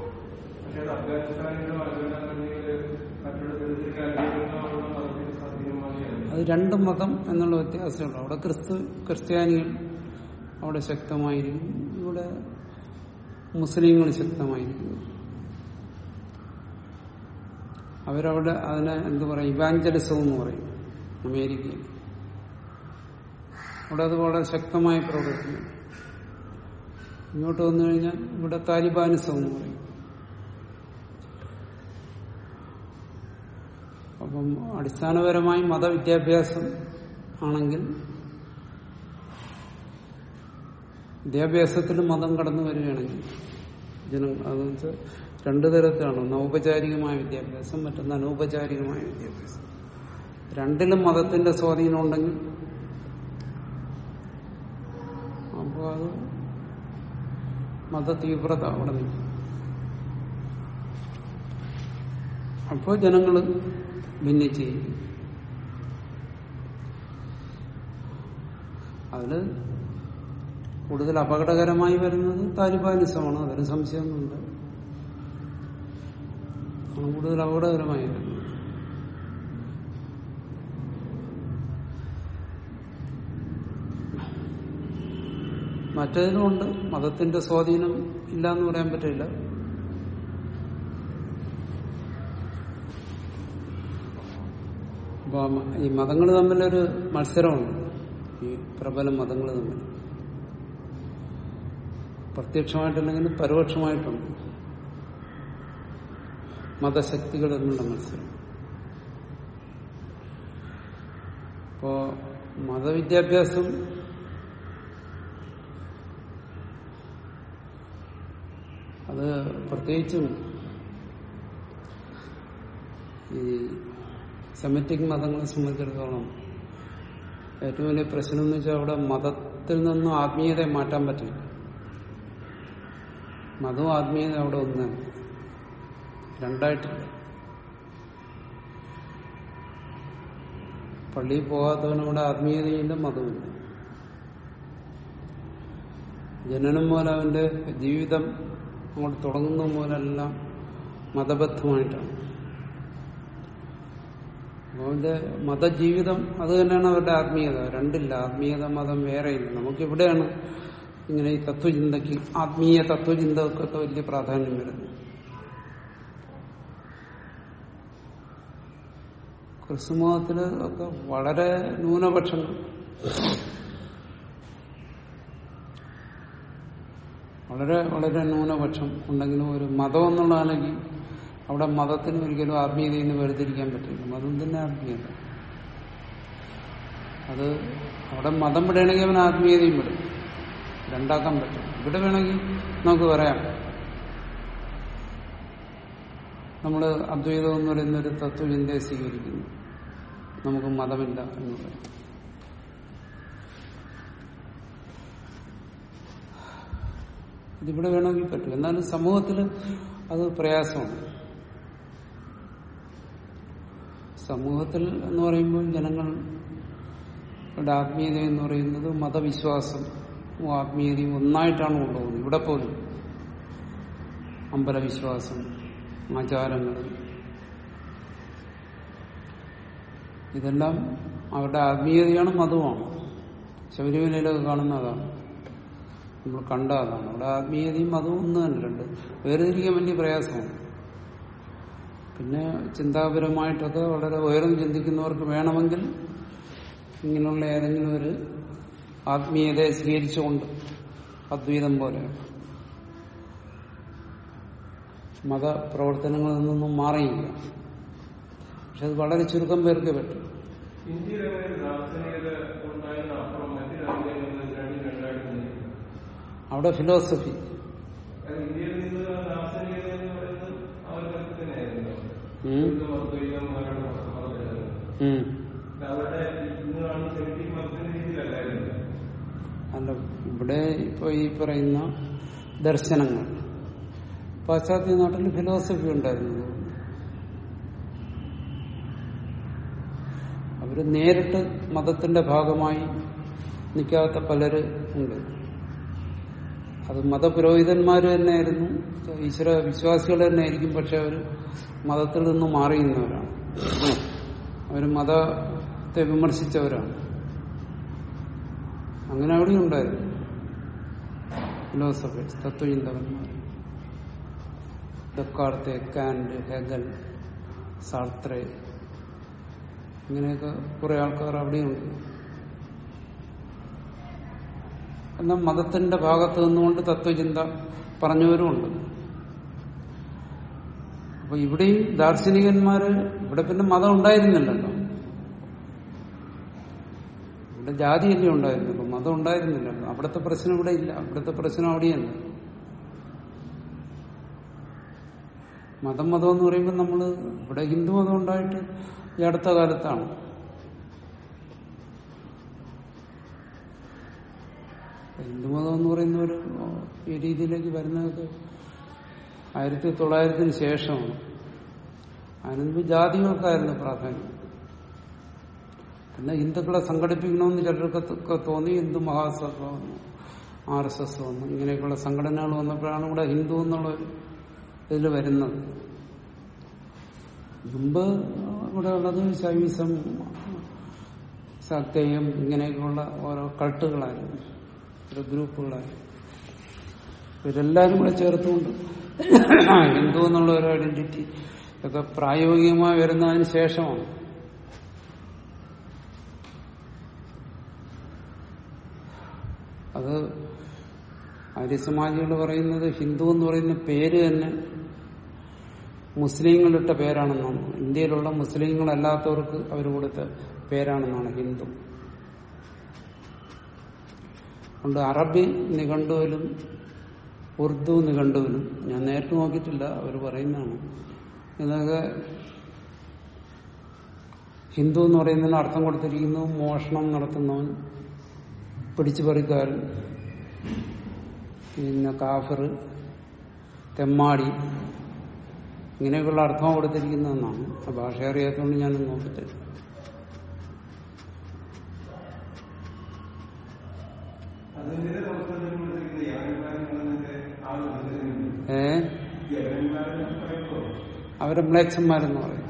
ഇവിടെ അഫ്ഗാനിസ്ഥാനിലോ അല്ലെങ്കിൽ മറ്റുള്ള തരത്തിലേക്ക് അനുഭവങ്ങളുള്ള മതത്തിന്റെ സ്വാധീനമായാണ് അത് രണ്ട് മതം എന്നുള്ള വ്യത്യാസമുള്ളൂ അവിടെ ക്രിസ്തു ക്രിസ്ത്യാനികൾ അവിടെ ശക്തമായിരിക്കും ഇവിടെ മുസ്ലിങ്ങൾ ശക്തമായിരിക്കും അവരവിടെ അതിനെ എന്ത് പറയും ഇവാഞ്ചലിസം എന്ന് പറയും അമേരിക്കയിൽ അവിടെ അത് വളരെ ശക്തമായി പ്രവർത്തിക്കും ഇങ്ങോട്ട് വന്നു കഴിഞ്ഞാൽ ഇവിടെ താലിബാനിസം എന്ന് പറയും അപ്പം അടിസ്ഥാനപരമായി മതവിദ്യാഭ്യാസം ആണെങ്കിൽ വിദ്യാഭ്യാസത്തിൽ മതം കടന്നു വരികയാണെങ്കിൽ ജനം അത് വെച്ചാൽ രണ്ടു തരത്തിലാണ് ഒന്ന് ഔപചാരികമായ വിദ്യാഭ്യാസം മറ്റൊന്ന് അനൗപചാരികമായ വിദ്യാഭ്യാസം രണ്ടിലും മതത്തിന്റെ സ്വാധീനം ഉണ്ടെങ്കിൽ അപ്പോൾ അത് മത തീവ്രത അവിടെ നിൽക്കും അപ്പോൾ ജനങ്ങൾ ഭിന്നിച്ചിരിക്കും അതില് കൂടുതൽ അപകടകരമായി വരുന്നത് താലിബാനിസമാണ് അതിന് സംശയമൊന്നുമില്ല ആണ് കൂടുതൽ അപകടകരമായി വരുന്നത് മറ്റേതിനുമുണ്ട് മതത്തിന്റെ സ്വാധീനം ഇല്ല എന്ന് പറയാൻ പറ്റില്ല അപ്പൊ ഈ മതങ്ങൾ തമ്മിലൊരു മത്സരമുണ്ട് ഈ പ്രബല മതങ്ങൾ തമ്മിൽ പ്രത്യക്ഷമായിട്ടില്ലെങ്കിലും പരോക്ഷമായിട്ടുണ്ട് മതശക്തികൾ തമ്മിലുള്ള മത്സരം അപ്പോ മതവിദ്യാഭ്യാസം അത് പ്രത്യേകിച്ചും ഈ സെമറ്റിക് മതങ്ങളെ സംബന്ധിച്ചിടത്തോളം ഏറ്റവും വലിയ പ്രശ്നം എന്ന് വെച്ചാൽ അവിടെ മതത്തിൽ നിന്നും ആത്മീയതയെ മാറ്റാൻ പറ്റില്ല മതവും ആത്മീയത അവിടെ ഒന്ന് രണ്ടായിട്ടില്ല പള്ളിയിൽ പോകാത്തവനവിടെ ആത്മീയതയില്ല മതവുമില്ല ജനനം പോലെ അവന്റെ ജീവിതം അങ്ങോട്ട് തുടങ്ങുന്ന പോലെല്ലാം മതബദ്ധമായിട്ടാണ് അപ്പൊ അവന്റെ മതജീവിതം അത് തന്നെയാണ് അവരുടെ ആത്മീയത രണ്ടില്ല ആത്മീയത മതം വേറെയില്ല നമുക്കിവിടെയാണ് ഇങ്ങനെ ഈ തത്വചിന്തയ്ക്ക് ആത്മീയ തത്വചിന്തകൾക്കൊക്കെ വലിയ പ്രാധാന്യം വരുന്നു ക്രിസ്തുമതത്തില് ഒക്കെ വളരെ ന്യൂനപക്ഷങ്ങൾ വളരെ വളരെ ന്യൂനപക്ഷം ഉണ്ടെങ്കിലും ഒരു മതം എന്നുള്ള അല്ലെങ്കിൽ അവിടെ മതത്തിന് ഒരിക്കലും ആത്മീയതയിൽ നിന്ന് വേർതിരിക്കാൻ പറ്റില്ല മതം തന്നെ ആത്മീയത അത് അവിടെ മതം വിടുകയാണെങ്കിൽ അവൻ ആത്മീയതയും വിടും രണ്ടാക്കാൻ പറ്റും ഇവിടെ വേണമെങ്കിൽ നമുക്ക് പറയാം നമ്മൾ അദ്വൈതം എന്ന് പറയുന്ന ഒരു തത്വചിന്തയെ സ്വീകരിക്കുന്നു നമുക്ക് മതമില്ല എന്ന് പറയും ഇതിവിടെ വേണമെങ്കിൽ പറ്റും എന്നാലും സമൂഹത്തിൽ അത് പ്രയാസമാണ് സമൂഹത്തിൽ എന്ന് പറയുമ്പോൾ ജനങ്ങളുടെ ആത്മീയത എന്ന് പറയുന്നത് മതവിശ്വാസം ആത്മീയതയും ഒന്നായിട്ടാണ് കൊണ്ടുപോകുന്നത് ഇവിടെ പോലും അമ്പലവിശ്വാസം ആചാരങ്ങൾ ഇതെല്ലാം അവരുടെ ആത്മീയതയാണ് മതവുമാണ് ശബരിമലയിലൊക്കെ കാണുന്ന അതാണ് നമ്മൾ കണ്ട അതാണ് അവിടെ ആത്മീയതയും മതവും ഒന്ന് തന്നെ രണ്ട് വേർതിരിക്കാൻ വലിയ പ്രയാസമാണ് പിന്നെ ചിന്താപരമായിട്ടൊക്കെ വളരെ ഉയർന്നു ചിന്തിക്കുന്നവർക്ക് വേണമെങ്കിൽ ഇങ്ങനെയുള്ള ഏതെങ്കിലും ഒരു ആത്മീയതയെ സ്വീകരിച്ചുകൊണ്ട് അദ്വൈതം പോലെ മതപ്രവർത്തനങ്ങളിൽ നിന്നും മാറിയില്ല പക്ഷെ അത് വളരെ ചുരുക്കം പേർക്ക് പറ്റും ഇന്ത്യയിൽ അങ്ങനെ ഒരു ദാർശനികത ഉണ്ടായിരുന്ന അപ്പുറം മറ്റു രാജ്യങ്ങളിൽ രണ്ടും രണ്ടായിട്ട് നിൽക്കുന്നു അവിടെ ഫിലോസഫി അത് ഇന്ത്യയിൽ നിന്ന് ആ ദാർശനികത എന്ന് പറയുന്നത് അവർക്ക് തന്നെയായിരുന്നു ഉം, ഹിന്ദു അദ്വൈതം മലയാള മതത്തിലായിരുന്നു ഉം. അവരുടെ ഇന്ന് കാണുന്ന സെമിറ്റിക് മതത്തിന്റെ രീതിയിലല്ലായിരുന്നു അല്ല ഇവിടെ ഇപ്പൊ ഈ പറയുന്ന ദർശനങ്ങൾ പാശ്ചാത്യ നാട്ടിൽ ഫിലോസഫി ഉണ്ടായിരുന്നു അവര് നേരിട്ട് മതത്തിന്റെ ഭാഗമായി നിൽക്കാത്ത പലര് ഉണ്ട് അത് മതപുരോഹിതന്മാർ തന്നെയായിരുന്നു ഈശ്വര വിശ്വാസികൾ തന്നെ ആയിരിക്കും പക്ഷെ അവർ മതത്തിൽ നിന്ന് മാറിയുന്നവരാണ് അവർ മതത്തെ വിമർശിച്ചവരാണ് അങ്ങനെ അവിടെ ഉണ്ടായിരുന്നു ഫിലോസഫേഴ്സ് തത്വചിന്തകന്മാർ ഡെക്കാർത്തെ കാൻഡ് ഹെഗൽ സാർത്രേ ഇങ്ങനെയൊക്കെ കുറെ ആൾക്കാർ അവിടെയുണ്ട് എന്നാൽ മതത്തിന്റെ ഭാഗത്ത് നിന്നുകൊണ്ട് തത്വചിന്ത പറഞ്ഞവരുമുണ്ട് അപ്പൊ ഇവിടെയും ദാർശനികന്മാര് ഇവിടെ പിന്നെ മതം ഉണ്ടായിരുന്നില്ലല്ലോ ഇവിടെ ജാതിയല്ലേ ഉണ്ടായിരുന്നുള്ളൂ മതം ഉണ്ടായിരുന്നില്ലല്ലോ അവിടുത്തെ പ്രശ്നം ഇവിടെ ഇല്ല അവിടുത്തെ പ്രശ്നം അവിടെയല്ല മതം മതം എന്ന് പറയുമ്പോൾ നമ്മൾ ഇവിടെ ഹിന്ദു മതം ഉണ്ടായിട്ട് ഈ അടുത്ത കാലത്താണ് ഹിന്ദുമതം എന്ന് പറയുന്ന ഒരു ഈ രീതിയിലേക്ക് വരുന്നതൊക്കെ ആയിരത്തി തൊള്ളായിരത്തിന് ശേഷമാണ് അതിനുമുമ്പ് ജാതികൾക്കായിരുന്നു പ്രാധാന്യം പിന്നെ ഹിന്ദുക്കളെ സംഘടിപ്പിക്കണമെന്ന് ചിലർക്കൊക്കെ തോന്നി ഹിന്ദു മഹാസഭ വന്നു ആർ എസ് എസ് വന്നു ഇങ്ങനെയൊക്കെയുള്ള സംഘടനകൾ വന്നപ്പോഴാണ് ഇവിടെ ഹിന്ദു എന്നുള്ള ഒരു ഇതിൽ വരുന്നത് മുമ്പ് ഇവിടെ ഉള്ളത് ശൈവിസം സത്യയം ഇങ്ങനെയൊക്കെയുള്ള ഓരോ കൾട്ടുകളായിരുന്നു ഓരോ ഗ്രൂപ്പുകളായിരുന്നു ഇവരെല്ലാരും കൂടെ ചേർത്തുകൊണ്ട് ഹിന്ദു എന്നുള്ള ഒരു ഐഡന്റിറ്റി ഒക്കെ പ്രായോഗികമായി വരുന്നതിന് ശേഷമാണ് അത് ആര്യസമാജികൾ പറയുന്നത് ഹിന്ദു എന്ന് പറയുന്ന പേര് തന്നെ മുസ്ലിങ്ങളിട്ട പേരാണെന്നാണ് ഇന്ത്യയിലുള്ള മുസ്ലിങ്ങളല്ലാത്തവർക്ക് അവർ കൊടുത്ത പേരാണെന്നാണ് ഹിന്ദു അതുകൊണ്ട് അറബി നിഘണ്ടുവിലും ഉറുദു നിഘണ്ടുവിലും ഞാൻ നേരിട്ട് നോക്കിയിട്ടില്ല അവർ പറയുന്നതാണ് ഇതൊക്കെ ഹിന്ദു എന്ന് പറയുന്നതിന് അർത്ഥം കൊടുത്തിരിക്കുന്നു മോഷണം നടത്തുന്നവൻ പിടിച്ചു പറിക്കാരൻ പിന്നെ കാഫർ തെമ്മാടി ഇങ്ങനെയൊക്കെയുള്ള അർത്ഥം കൊടുത്തിരിക്കുന്നതെന്നാണ് ആ ഭാഷ അറിയാത്തതുകൊണ്ട് ഞാനൊന്ന് നോക്കിയിട്ടില്ല അതിന്റെ സംസ്കൃതത്തിൽ കൊടുത്തിരിക്കുന്ന യാഗന്മാരെന്നതിന്റെ ആ ഒരു ബന്ധത്തിനുണ്ട്. ഏ യവനന്മാരെന്ന് പറയുമ്പോൾ അവരെ മ്ലേച്ഛന്മാരെന്ന് പറയും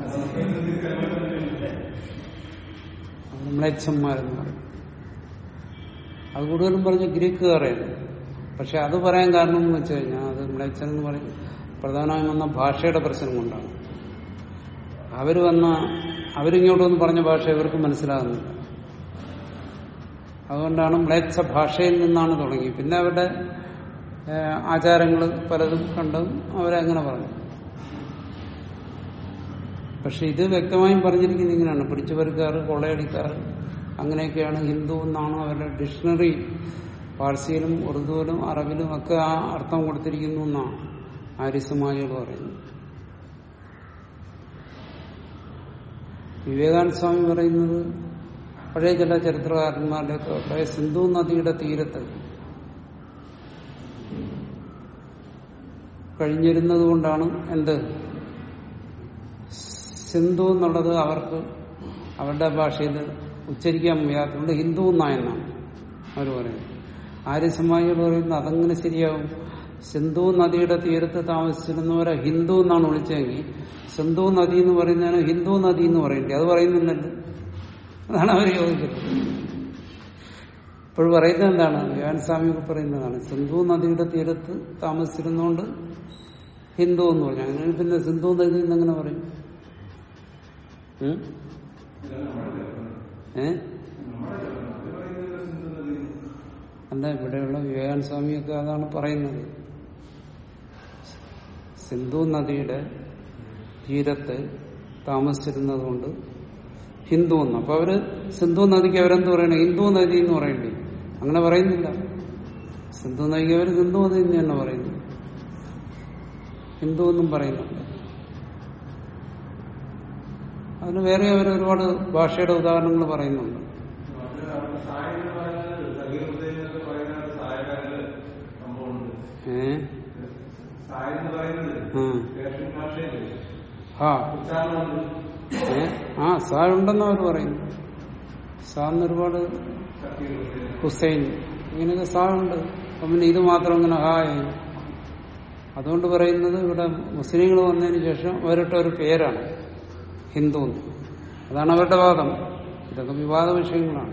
അവര് മ്ലേച്ഛന്മാരെന്ന് പറയും അത് കൂടുതലും പറഞ്ഞ ഗ്രീക്കുകാരാണ് പക്ഷെ അത് പറയാൻ കാരണം എന്ന് വെച്ച് കഴിഞ്ഞാൽ അത് മ്ലേച്ഛൻ എന്ന് പറയും പ്രധാനമായും വന്ന ഭാഷയുടെ പ്രശ്നം കൊണ്ടാണ് അവര് വന്ന അവരിങ്ങോട്ട് വന്ന് പറഞ്ഞ ഭാഷ ഇവർക്ക് മനസ്സിലാകുന്നില്ല അതുകൊണ്ടാണ് മ്ലേച്ഛ ഭാഷയിൽ നിന്നാണ് തുടങ്ങി പിന്നെ അവരുടെ ആചാരങ്ങൾ പലതും കണ്ടും അവരങ്ങനെ പറഞ്ഞു പക്ഷെ ഇത് വ്യക്തമായും പറഞ്ഞിരിക്കുന്നത് ഇങ്ങനെയാണ് പിടിച്ചുപറിക്കാർ കൊള്ളയടിക്കാർ അങ്ങനെയൊക്കെയാണ് ഹിന്ദു എന്നാണ് അവരുടെ ഡിക്ഷണറി പാഴ്സിയിലും ഉറുദുവിലും അറബിലും ഒക്കെ ആ അർത്ഥം കൊടുത്തിരിക്കുന്നു എന്നാണ് ആര്യസമാജികൾ പറയുന്നത് വിവേകാനന്ദ സ്വാമി പറയുന്നത് പഴയ ചില ചരിത്രകാരന്മാരുടെ ഒക്കെ പഴയ സിന്ധു നദിയുടെ തീരത്ത് കഴിഞ്ഞിരുന്നത് കൊണ്ടാണ് എന്ത് സിന്ധു എന്നുള്ളത് അവർക്ക് അവരുടെ ഭാഷയിൽ ഉച്ചരിക്കാൻ വയ്യാത്തതുകൊണ്ട് ഹിന്ദു എന്നായെന്നാണ് അവർ പറയുന്നത് ആര്യസമാജികൾ പറയുന്നത് അതങ്ങനെ ശരിയാവും സിന്ധു നദിയുടെ തീരത്ത് താമസിച്ചിരുന്നവരെ ഹിന്ദു എന്നാണ് വിളിച്ചതെങ്കിൽ സിന്ധു നദി എന്ന് പറയുന്നതിന് ഹിന്ദു നദി എന്ന് പറയണ്ടേ അത് പറയുന്നില്ലല്ലോ അതാണ് അവർ യോജിക്കുന്നത് ഇപ്പോൾ പറയുന്നത് എന്താണ് വിവേകാനസ്വാമിയൊക്കെ പറയുന്നതാണ് സിന്ധു നദിയുടെ തീരത്ത് താമസിച്ചിരുന്നുകൊണ്ട് ഹിന്ദു എന്ന് പറഞ്ഞു അങ്ങനെ പിന്നെ സിന്ധു നദി എന്നെങ്ങനെ പറയും ഉം? ഏ അല്ല ഇവിടെയുള്ള വിവേകാനന്ദ സ്വാമിയൊക്കെ അതാണ് പറയുന്നത് സിന്ധു നദിയുടെ തീരത്ത് താമസിച്ചിരുന്നത് കൊണ്ട് ഹിന്ദു എന്ന് അപ്പൊ അവര് സിന്ധു നദിക്ക് അവരെന്ത് പറയണേ ഹിന്ദു നദി എന്ന് പറയണ്ടേ അങ്ങനെ പറയുന്നില്ല സിന്ധു നദിക്ക് അവര് സിന്ധു നദി എന്ന് തന്നെ പറയുന്നു ഹിന്ദു എന്നും പറയുന്നുണ്ട് അതിന് വേറെ അവർ ഒരുപാട് ഭാഷയുടെ ഉദാഹരണങ്ങൾ പറയുന്നുണ്ട് സായ എന്ന് പറയുന്നത് സഹീർഹൃദയം എന്നൊക്കെ പറയുന്നത് സായക്കാരില് സംഭവമുണ്ട് ഏ സായ എന്ന് പറയുന്നത് ആ പേർഷ്യൻ ഭാഷയില് ആ ഉച്ചാരണമുണ്ട് ഏ ആ സാ ഉണ്ടെന്ന് അവർ പറയുന്നു സാ എന്ന് ഒരുപാട് സഹീർഹൃദയം ഹുസൈൻ ഇങ്ങനെയൊക്കെ സാ ഉണ്ട് അപ്പം പിന്നെ ഇത് മാത്രം ഇങ്ങനെ ഹായ് അതുകൊണ്ട് പറയുന്നത് ഇവിടെ മുസ്ലിങ്ങൾ വന്നതിന് ശേഷം അവരുടെ ഒരു പേരാണ് ഹിന്ദു എന്ന് അതാണ് അവരുടെ വാദം ഇതൊക്കെ വിവാദ വിഷയങ്ങളാണ്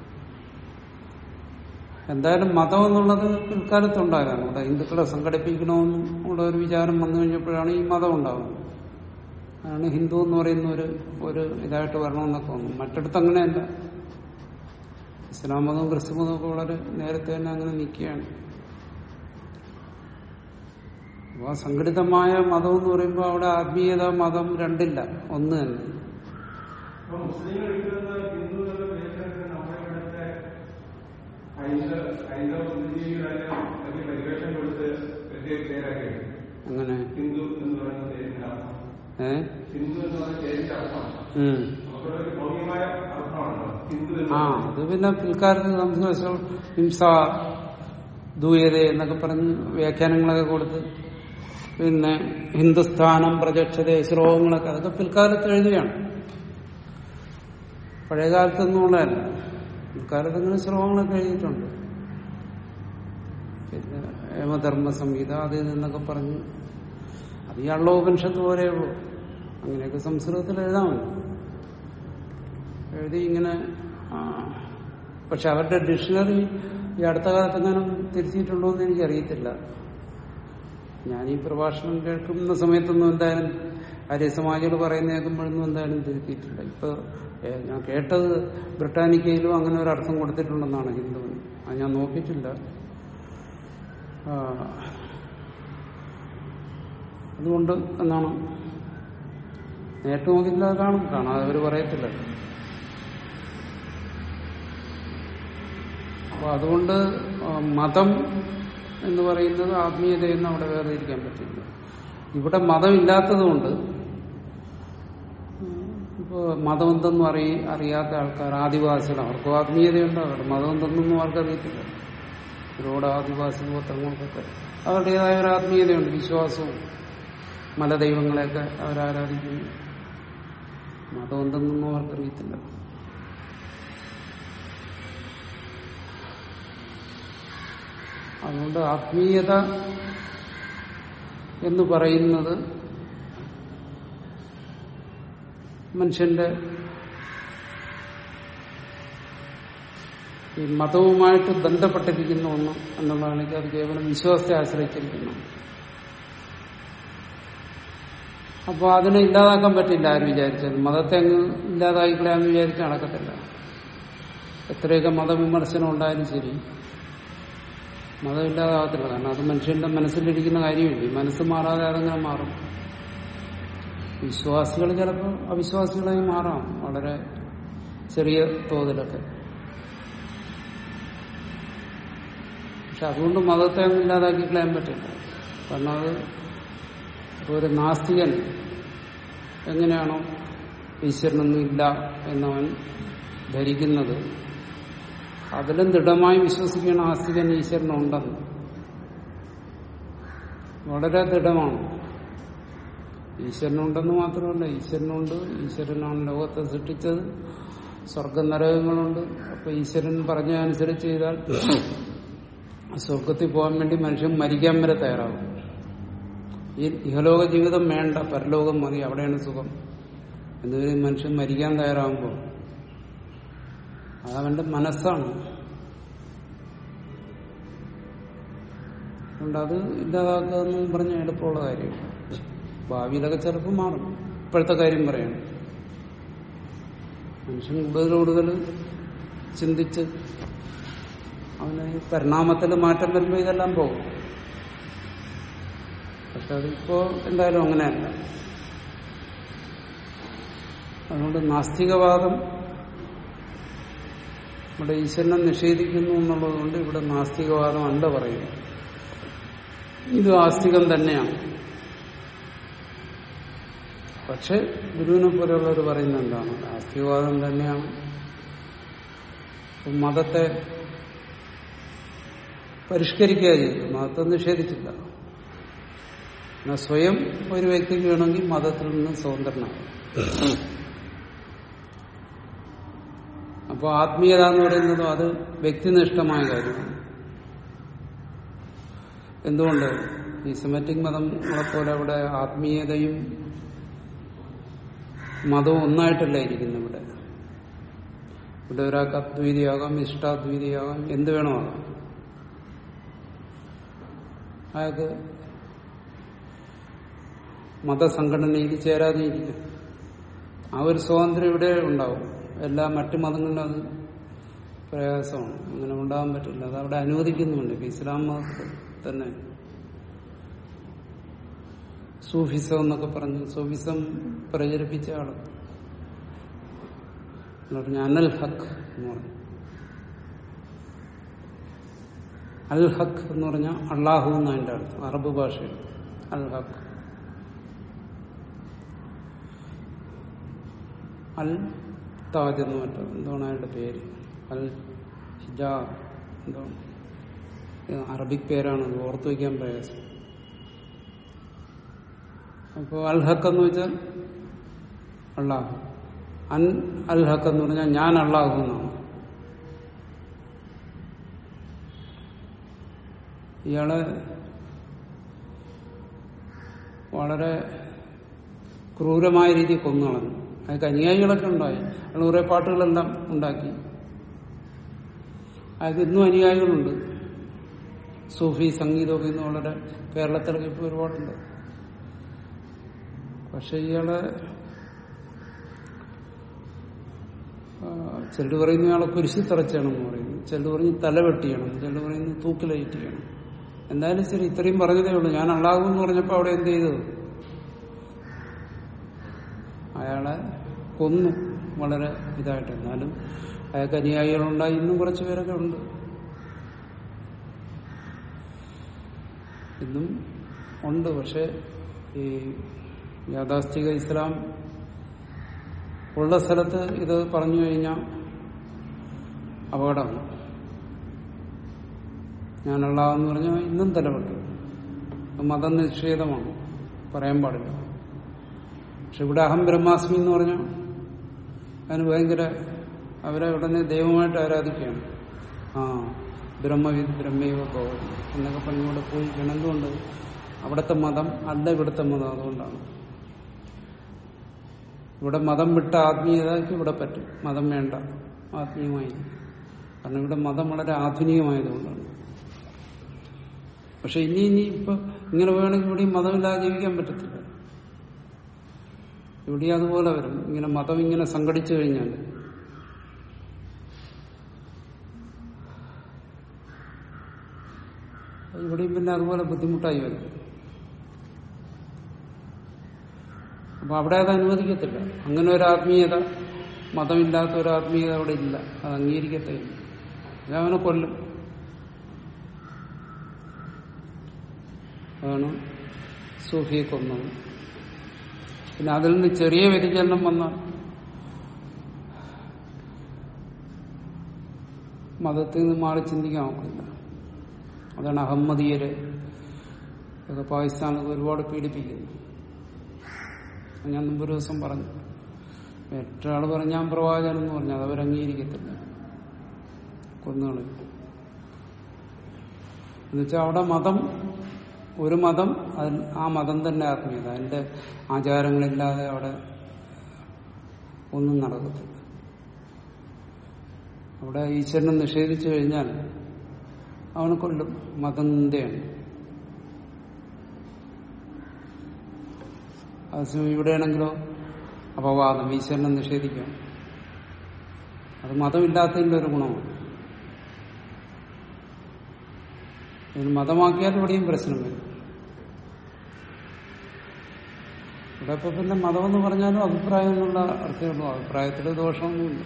എന്തായാലും മതം എന്നുള്ളത് പിൽക്കാലത്തുണ്ടായതാണ് ഇവിടെ ഹിന്ദുക്കളെ സംഘടിപ്പിക്കണമെന്നും ഉള്ള ഒരു വിചാരം വന്നു കഴിഞ്ഞപ്പോഴാണ് ഈ മതം ഉണ്ടാകുന്നത് അതാണ് ഹിന്ദു എന്ന് പറയുന്ന ഒരു ഒരു ഇതായിട്ട് വരണമെന്നൊക്കെ തോന്നുന്നു മറ്റിടത്ത് അങ്ങനെയല്ല ഇസ്ലാം മതവും ക്രിസ്തു മതവും ഒക്കെ വളരെ നേരത്തെ തന്നെ അങ്ങനെ നിൽക്കുകയാണ് അപ്പോൾ ആ സംഘടിതമായ മതം എന്ന് പറയുമ്പോൾ അവിടെ ആത്മീയത മതം രണ്ടില്ല ഒന്ന് തന്നെ അപ്പൊ മുസ്ലിങ്ങൾ എടുക്കുന്ന ഹിന്ദു എന്നുള്ള പേരിനൊക്കെ നമ്മുടെ ഇവിടുത്തെ ഹൈന്ദവ ഹൈന്ദവ ബുദ്ധിജീവികളെ വലിയ പരിവേഷം കൊടുത്ത് വലിയ പേരാക്കി അങ്ങനെ ഹിന്ദു എന്ന് പറയുന്ന പേരിന്റെ അർത്ഥം ഏ ഹിന്ദു എന്ന് പറയുന്ന പേരിന്റെ അർത്ഥം ഉം. അവിടെ ഒരു ഭൗതികമായ അർത്ഥമാണല്ലോ ഹിന്ദു എന്ന് ആ അത് പിന്നെ പിൽക്കാലത്ത് സംസ്കൃതം ഹിംസ ദൂയത എന്നൊക്കെ പറഞ്ഞ് വ്യാഖ്യാനങ്ങളൊക്കെ കൊടുത്ത് പിന്നെ ഹിന്ദുസ്ഥാനം പ്രജക്ഷത ശ്ലോകങ്ങളൊക്കെ അതൊക്കെ പിൽക്കാലത്ത് എഴുതുകയാണ് പഴയ കാലത്തൊന്നും ഉള്ളതല്ല പിൽക്കാലത്ത് ഇങ്ങനെ ശ്ലോകങ്ങളൊക്കെ എഴുതിയിട്ടുണ്ട് പിന്നെ ഹേമധർമ്മ സംഹിത അത് ഇതെന്നൊക്കെ പറഞ്ഞ് അത് ഈ അള്ളോപനിഷത്ത് പോലെയുള്ളൂ അങ്ങനെയൊക്കെ സംസ്കൃതത്തിൽ എഴുതാമല്ലോ എഴുതി ഇങ്ങനെ ആ, പക്ഷെ അവരുടെ ഡിക്ഷണറി ഈ അടുത്ത കാലത്ത് എങ്ങാനും തിരുത്തിയിട്ടുണ്ടോ എന്ന് എനിക്കറിയത്തില്ല ഞാൻ ഈ പ്രഭാഷണം കേൾക്കുന്ന സമയത്തൊന്നും എന്തായാലും ആര്യസമാജികൾ പറയുന്ന കേൾക്കുമ്പോഴൊന്നും എന്തായാലും തിരുത്തിയിട്ടില്ല ഇപ്പൊ ഏ, ഞാൻ കേട്ടത് ബ്രിട്ടാനിക്കയിലും അങ്ങനെ ഒരു അർത്ഥം കൊടുത്തിട്ടുണ്ടെന്നാണ് ഹിന്ദുവിന് അത് ഞാൻ നോക്കിയിട്ടില്ല ആ, അതുകൊണ്ട് എന്നാണ് നേരിട്ട് നോക്കിയില്ല കാണും കാണാതെ അവർ പറയത്തില്ല അപ്പൊ അതുകൊണ്ട് ആ, മതം എന്ന് പറയുന്നത് ആത്മീയതയെന്ന് അവിടെ വേർതിരിക്കാൻ പറ്റില്ല ഇവിടെ മതം ഇല്ലാത്തതുകൊണ്ട് ഇപ്പോ മതം എന്തെന്നും അറിയ അറിയാത്ത ആൾക്കാർ ആദിവാസികൾ അവർക്കും ആത്മീയതയുണ്ട് അവരുടെ മതം എന്തെന്നൊന്നും അവർക്കറിയത്തില്ല ഒരുപാട് ആദിവാസി ഗോത്രങ്ങൾക്കൊക്കെ അവരുടേതായ ഒരു ആത്മീയതയുണ്ട് വിശ്വാസവും മലദൈവങ്ങളെയൊക്കെ അവരാരാധിക്കുന്നു മതം എന്തെന്നൊന്നും അവർക്കറിയത്തില്ല അതുകൊണ്ട് ആത്മീയത എന്ന് പറയുന്നത് മനുഷ്യന്റെ ഈ മതവുമായിട്ട് ബന്ധപ്പെട്ടിരിക്കുന്ന ഒന്ന് എന്നുള്ളതാണെങ്കിൽ അത് കേവലം വിശ്വാസത്തെ ആശ്രയിച്ചിരിക്കുന്നു അപ്പോൾ അതിനെ ഇല്ലാതാക്കാൻ പറ്റില്ല ആരും വിചാരിച്ചത് മതത്തെ അങ്ങ് ഇല്ലാതാക്കിക്കളയാന്ന് വിചാരിച്ച് നടക്കത്തില്ല എത്രയൊക്കെ മതവിമർശനം ഉണ്ടായാലും ശരി മതം ഇല്ലാതാകത്തില്ല കാരണം അത് മനുഷ്യന്റെ മനസ്സിലിരിക്കുന്ന കാര്യമില്ല ഈ മനസ്സ് മാറാതെ അതങ്ങനെ മാറും വിശ്വാസികൾ ചിലപ്പോൾ അവിശ്വാസികളായി മാറാം വളരെ ചെറിയ തോതിലൊക്കെ പക്ഷെ അതുകൊണ്ട് മതത്തെ അങ്ങ് ഇല്ലാതാക്കി കളയാൻ പറ്റില്ല കാരണം അത് ഒരു നാസ്തികൻ എങ്ങനെയാണോ ഈശ്വരനൊന്നും ഇല്ല എന്നവൻ ധരിക്കുന്നത് അതിലും ദൃഢമായി വിശ്വസിക്കുകയാണ് ആസ്തികൻ ഈശ്വരനുണ്ടെന്ന് വളരെ ദൃഢമാണ് ഈശ്വരനുണ്ടെന്ന് മാത്രമല്ല ഈശ്വരനുണ്ട് ഈശ്വരനാണ് ലോകത്തെ സൃഷ്ടിച്ചത് സ്വർഗ നരകങ്ങളുണ്ട് അപ്പൊ ഈശ്വരൻ പറഞ്ഞ അനുസരിച്ച് ചെയ്താൽ സ്വർഗത്തിൽ പോകാൻ വേണ്ടി മനുഷ്യൻ മരിക്കാൻ വരെ തയ്യാറാകും ഈ ഇഹലോക ജീവിതം വേണ്ട പരലോകം മതി അവിടെയാണ് സുഖം എന്നുവരെ മനുഷ്യൻ മരിക്കാൻ തയ്യാറാകുമ്പോൾ അതവന്റെ മനസ്സാണ് അതുകൊണ്ട് അത് ഇല്ലാതാക്കുക എന്നും പറഞ്ഞ എളുപ്പമുള്ള കാര്യമാണ് ഭാവിയിലൊക്കെ ചിലപ്പോൾ മാറും ഇപ്പോഴത്തെ കാര്യം പറയണം മനുഷ്യൻ കൂടുതൽ കൂടുതൽ ചിന്തിച്ച് അവന് ഈ പരിണാമത്തിൽ മാറ്റം വരുമ്പോൾ ഇതെല്ലാം പോകും പക്ഷെ അതിപ്പോ എന്തായാലും അങ്ങനെയല്ല അതുകൊണ്ട് നാസ്തികവാദം ഇവിടെ ഈശ്വരനെ നിഷേധിക്കുന്നു എന്നുള്ളത് കൊണ്ട് ഇവിടെ നാസ്തികവാദം അല്ല പറയുന്നത് ഇത് ആസ്തികം തന്നെയാണ് പക്ഷെ ഗുരുവിനെ പോലെയുള്ളവർ പറയുന്നത് എന്താണ് ആസ്തികവാദം തന്നെയാണ് ഇപ്പം മതത്തെ പരിഷ്കരിക്കുക ചെയ്തു മതത്തെ നിഷേധിച്ചില്ല എന്നാൽ സ്വയം ഒരു വ്യക്തിക്ക് വേണമെങ്കിൽ മതത്തിൽ നിന്ന് സ്വതന്ത്രനാകും അപ്പോൾ ആത്മീയത എന്ന് പറയുന്നത് അത് വ്യക്തിനിഷ്ഠമായ കാര്യമാണ് എന്തുകൊണ്ട് ഈ സെമറ്റിക് മതങ്ങളെ പോലെ അവിടെ ആത്മീയതയും മതവും ഒന്നായിട്ടല്ല ഇരിക്കുന്നു ഇവിടെ ഇവിടെ ഒരാൾക്ക് അദ്വൈതിയാകാം ഇഷ്ടാദ്വൈതിയാകാം എന്ത് വേണോ ആകാം അയാൾക്ക് മതസംഘടനയിൽ ചേരാതെ ഇരിക്കും ആ ഒരു സ്വാതന്ത്ര്യം ഇവിടെ ഉണ്ടാവും എല്ലാ മറ്റു മതങ്ങളിലും അത് പ്രയാസമാണ് അങ്ങനെ ഉണ്ടാകാൻ പറ്റില്ല അത് അവിടെ അനുവദിക്കുന്നുണ്ട് ഇപ്പൊ ഇസ്ലാം മതത്തിൽ തന്നെ സൂഫിസം എന്നൊക്കെ പറഞ്ഞ് സൂഫിസം പ്രചരിപ്പിച്ച ആള് എന്ന് പറഞ്ഞ അനൽ ഹക്ക് എന്ന് പറഞ്ഞു അൽ ഹക്ക് എന്ന് പറഞ്ഞാൽ അള്ളാഹു എന്നതിന്റെ അർത്ഥം അറബ് ഭാഷയിൽ അൽ ഹക്ക് അൽ താജ് എന്ന് മറ്റോ എന്താണ് അയാളുടെ പേര് അൽ ഹിജാ എന്താണ് ഇത് അറബിക് പേരാണ് അത് ഓർത്തു വയ്ക്കാൻ പ്രയാസം അപ്പോൾ അൽ ഹക്ക് എന്ന് വെച്ചാൽ അള്ളാഹു അൻ അൽ ഹക്ക് എന്ന് പറഞ്ഞാൽ ഞാൻ അള്ളാഹു എന്നാണ് ഇയാളെ വളരെ ക്രൂരമായ രീതിയിൽ കൊന്നു കളഞ്ഞു അയാൾക്ക് അനുയായികളൊക്കെ ഉണ്ടായി അയാൾ കുറെ പാട്ടുകളെല്ലാം ഉണ്ടാക്കി അയാൾക്ക് ഇന്നും അനുയായികളുണ്ട് സൂഫി സംഗീതമൊക്കെ ഇന്ന് വളരെ കേരളത്തിലൊക്കെ ഇപ്പോൾ ഒരുപാടുണ്ട് പക്ഷെ ഇയാളെ ചിലർ പറയുന്നു ഇയാളെ കുരിശി തറച്ചാണെന്ന് പറയുന്നു ചിലർ പറഞ്ഞ് തല വെട്ടിയണം ചിലർ പറയുന്നു തൂക്കിലയറ്റ് ചെയ്യണം എന്തായാലും ശരി ഇത്രയും പറഞ്ഞതേ ഉള്ളൂ ഞാൻ അള്ളാഹു എന്ന് പറഞ്ഞപ്പോൾ അവിടെ എന്ത് ചെയ്തു അയാളെ കൊന്നു വളരെ ഇതായിട്ട് എന്നാലും അയാൾക്ക് അനുയായികളുണ്ടായി ഇന്നും കുറച്ചു പേരൊക്കെ ഉണ്ട് ഇന്നും ഉണ്ട് പക്ഷെ ഈ യാഥാസ്ഥിക ഇസ്ലാം ഉള്ള സ്ഥലത്ത് ഇത് പറഞ്ഞു കഴിഞ്ഞാൽ അപകടമാണ് ഞാനുള്ളതെന്ന് പറഞ്ഞാൽ ഇന്നും തലപ്പെട്ടു മതനിഷേധമാണ് പറയാൻ പാടില്ല പക്ഷെ ഇവിടെ അഹം ബ്രഹ്മാസ്മി എന്ന് പറഞ്ഞാൽ അതിന് ഭയങ്കര അവരെ ഉടനെ ദൈവമായിട്ട് ആരാധിക്കുകയാണ് ആ ബ്രഹ്മവിദ് ബ്രഹ്മൈവ ഭവതി എന്നൊക്കെ പറഞ്ഞുകൊണ്ട് പോയി എന്തുകൊണ്ട് അവിടുത്തെ മതം അല്ല ഇവിടുത്തെ മതം അതുകൊണ്ടാണ് ഇവിടെ മതം വിട്ട ആത്മീയതയ്ക്ക് ഇവിടെ പറ്റും മതം വേണ്ട ആത്മീയമായി കാരണം ഇവിടെ മതം വളരെ ആധുനികമായതുകൊണ്ടാണ് പക്ഷെ ഇനി ഇനി ഇപ്പൊ ഇങ്ങനെ വേണമെങ്കിൽ ഇവിടെയും മതമില്ലാതെ ജീവിക്കാൻ പറ്റത്തില്ല ഇവിടെ അതുപോലെ വരും ഇങ്ങനെ മതം ഇങ്ങനെ സംഘടിച്ചു കഴിഞ്ഞാൽ ഇവിടെയും പിന്നെ അതുപോലെ ബുദ്ധിമുട്ടായി വരും അപ്പൊ അവിടെ അത് അനുവദിക്കത്തില്ല അങ്ങനെ ഒരു ആത്മീയത മതമില്ലാത്ത ഒരു ആത്മീയത അവിടെ ഇല്ല അത് അംഗീകരിക്കത്തേ ഇല്ല അത് അവനെ കൊല്ലും അതാണ് സൂഫിയെ കൊന്നത് പിന്നെ അതിൽ നിന്ന് ചെറിയ വ്യതിചലനം വന്നാൽ മതത്തിൽ നിന്ന് മാറി ചിന്തിക്കാൻ നോക്കില്ല അതാണ് അഹമ്മദീയര് ഒക്കെ പാകിസ്ഥാനൊക്കെ ഒരുപാട് പീഡിപ്പിക്കുന്നു ഞാൻ മുമ്പ് ഒരു ദിവസം പറഞ്ഞു മറ്റൊരാൾ പറഞ്ഞ ഞാൻ പ്രവാചകൻ എന്ന് പറഞ്ഞു അത് അവരംഗീകരിക്കത്തില്ല കൊന്നുകളി എന്നുവെച്ചാൽ അവിടെ മതം ഒരു മതം അതിൽ ആ മതം തന്നെ ആത്മീയത അതിന്റെ ആചാരങ്ങളില്ലാതെ അവിടെ ഒന്നും നടക്കത്തില്ല അവിടെ ഈശ്വരനെ നിഷേധിച്ചു കഴിഞ്ഞാൽ അവനെ കൊല്ലും മതം നിന്ദയാണ് അതേസമയം ഇവിടെയാണെങ്കിലോ അപവാദം ഈശ്വരനെ നിഷേധിക്കാം അത് മതമില്ലാത്തതിന്റെ ഒരു ഗുണമാണ് ഇതിന് മതമാക്കിയാൽ ഇവിടെയും പ്രശ്നം വരും ഇവിടെ ഇപ്പൊ പിന്നെ മതമെന്ന് പറഞ്ഞാലും അഭിപ്രായം എന്നുള്ള അർത്ഥമുള്ളൂ അഭിപ്രായത്തിൽ ദോഷമൊന്നുമില്ല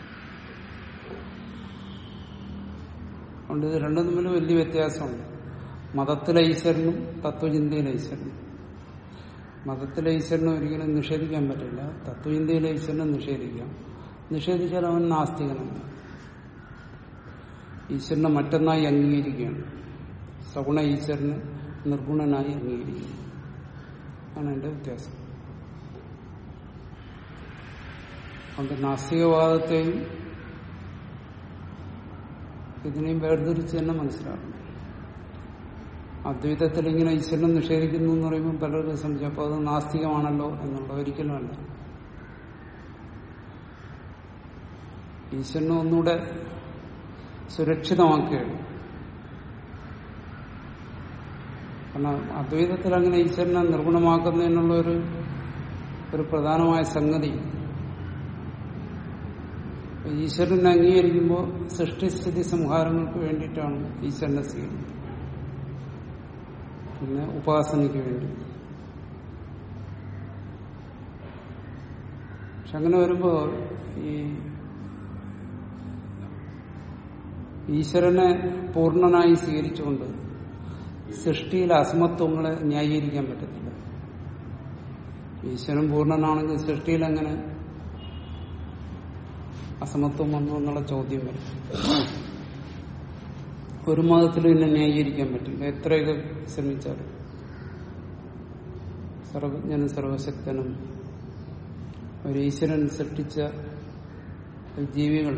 അതുകൊണ്ട് ഇത് രണ്ടും തമ്മിൽ വലിയ വ്യത്യാസമുണ്ട് മതത്തിലെ ഈശ്വരനും തത്വചിന്തയിലെ ഈശ്വരനും മതത്തിലെ ഈശ്വരനെ ഒരിക്കലും നിഷേധിക്കാൻ പറ്റില്ല തത്വചിന്തയിലെ ഈശ്വരനെ നിഷേധിക്കാം നിഷേധിച്ചാൽ അവൻ നാസ്തികനാണ് ഈശ്വരനെ മറ്റൊന്നായി അംഗീകരിക്കുകയാണ് സഗുണ ഈശ്വരനെ നിർഗുണനായി അംഗീകരിക്കുന്നു ആണ് എന്റെ വ്യത്യാസം അതുകൊണ്ട് നാസ്തികവാദത്തെയും ഇതിനെയും വേർതിരിച്ച് തന്നെ മനസ്സിലാക്കണം അദ്വൈതത്തിൽ ഇങ്ങനെ ഈശ്വരനെ നിഷേധിക്കുന്നു എന്ന് പറയുമ്പോൾ പലർക്കും സംശയം അപ്പോൾ അത് നാസ്തികമാണല്ലോ എന്നുള്ള ഒരിക്കലുമല്ല ഈശ്വരനെ ഒന്നുകൂടെ സുരക്ഷിതമാക്കുകയാണ് കാരണം അദ്വൈതത്തിൽ അങ്ങനെ ഈശ്വരനെ നിർഗുണമാക്കുന്നതിനുള്ള ഒരു ഒരു പ്രധാനമായ സംഗതി ഈശ്വരനെ അംഗീകരിക്കുമ്പോൾ സൃഷ്ടിസ്ഥിതി സംഹാരങ്ങൾക്ക് വേണ്ടിയിട്ടാണ് ഈശ്വരനെ സ്വീകരിക്കുന്നത് പിന്നെ ഉപാസനയ്ക്ക് വേണ്ടി പക്ഷെ അങ്ങനെ വരുമ്പോ ഈ ഈശ്വരനെ പൂർണ്ണനായി സ്വീകരിച്ചുകൊണ്ട് സൃഷ്ടിയിലെ അസമത്വങ്ങളെ ന്യായീകരിക്കാൻ പറ്റത്തില്ല ഈശ്വരൻ പൂർണ്ണനാണെങ്കിൽ സൃഷ്ടിയിൽ എങ്ങനെ അസമത്വം വന്നു എന്നുള്ള ചോദ്യം വരും ഒരു മതത്തിലും ഇതിനെ ന്യായീകരിക്കാൻ പറ്റില്ല എത്രയൊക്കെ ശ്രമിച്ചാലും സർവജ്ഞനും സർവശക്തനും ഒരു ഈശ്വരൻ സൃഷ്ടിച്ച ജീവികൾ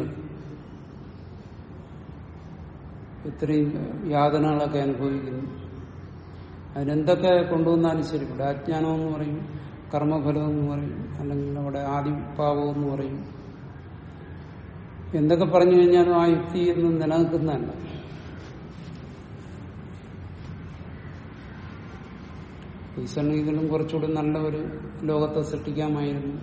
ഇത്രയും യാതനകളൊക്കെ അനുഭവിക്കുന്നു അതിനെന്തൊക്കെ കൊണ്ടുവന്നാലും ശരി ഇവിടെ അജ്ഞാനം എന്ന് പറയും കർമ്മഫലം എന്ന് പറയും അല്ലെങ്കിൽ അവിടെ ആദിപാവം എന്ന് പറയും എന്തൊക്കെ പറഞ്ഞു കഴിഞ്ഞാലും ആ യുക്തി ഒന്നും നിലനിൽക്കുന്നതല്ല ഈശ്വരന് ഇതിലും കുറച്ചുകൂടി നല്ല ഒരു ലോകത്തെ സൃഷ്ടിക്കാമായിരുന്നു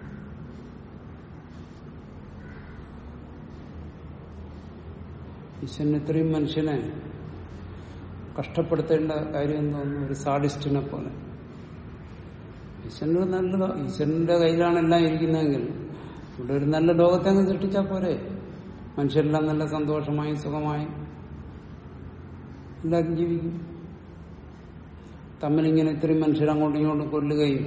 ഈശ്വരൻ ഇത്രയും മനുഷ്യനെ കഷ്ടപ്പെടുത്തേണ്ട കാര്യം തോന്നുന്നു ഒരു സാഡിസ്റ്റിനെ പോലെ ഈശ്വരന് നല്ല ഈശ്വരന്റെ കയ്യിലാണ് എല്ലാം ഇരിക്കുന്നതെങ്കിൽ ഇവിടെ ഒരു നല്ല ലോകത്തെ അങ്ങ് സൃഷ്ടിച്ചാൽ പോരെ മനുഷ്യരെല്ലാം നല്ല സന്തോഷമായും സുഖമായും എല്ലാവരും ജീവിക്കും തമ്മിലിങ്ങനെ ഇത്രയും മനുഷ്യർ അങ്ങോട്ടും ഇങ്ങോട്ടും കൊല്ലുകയും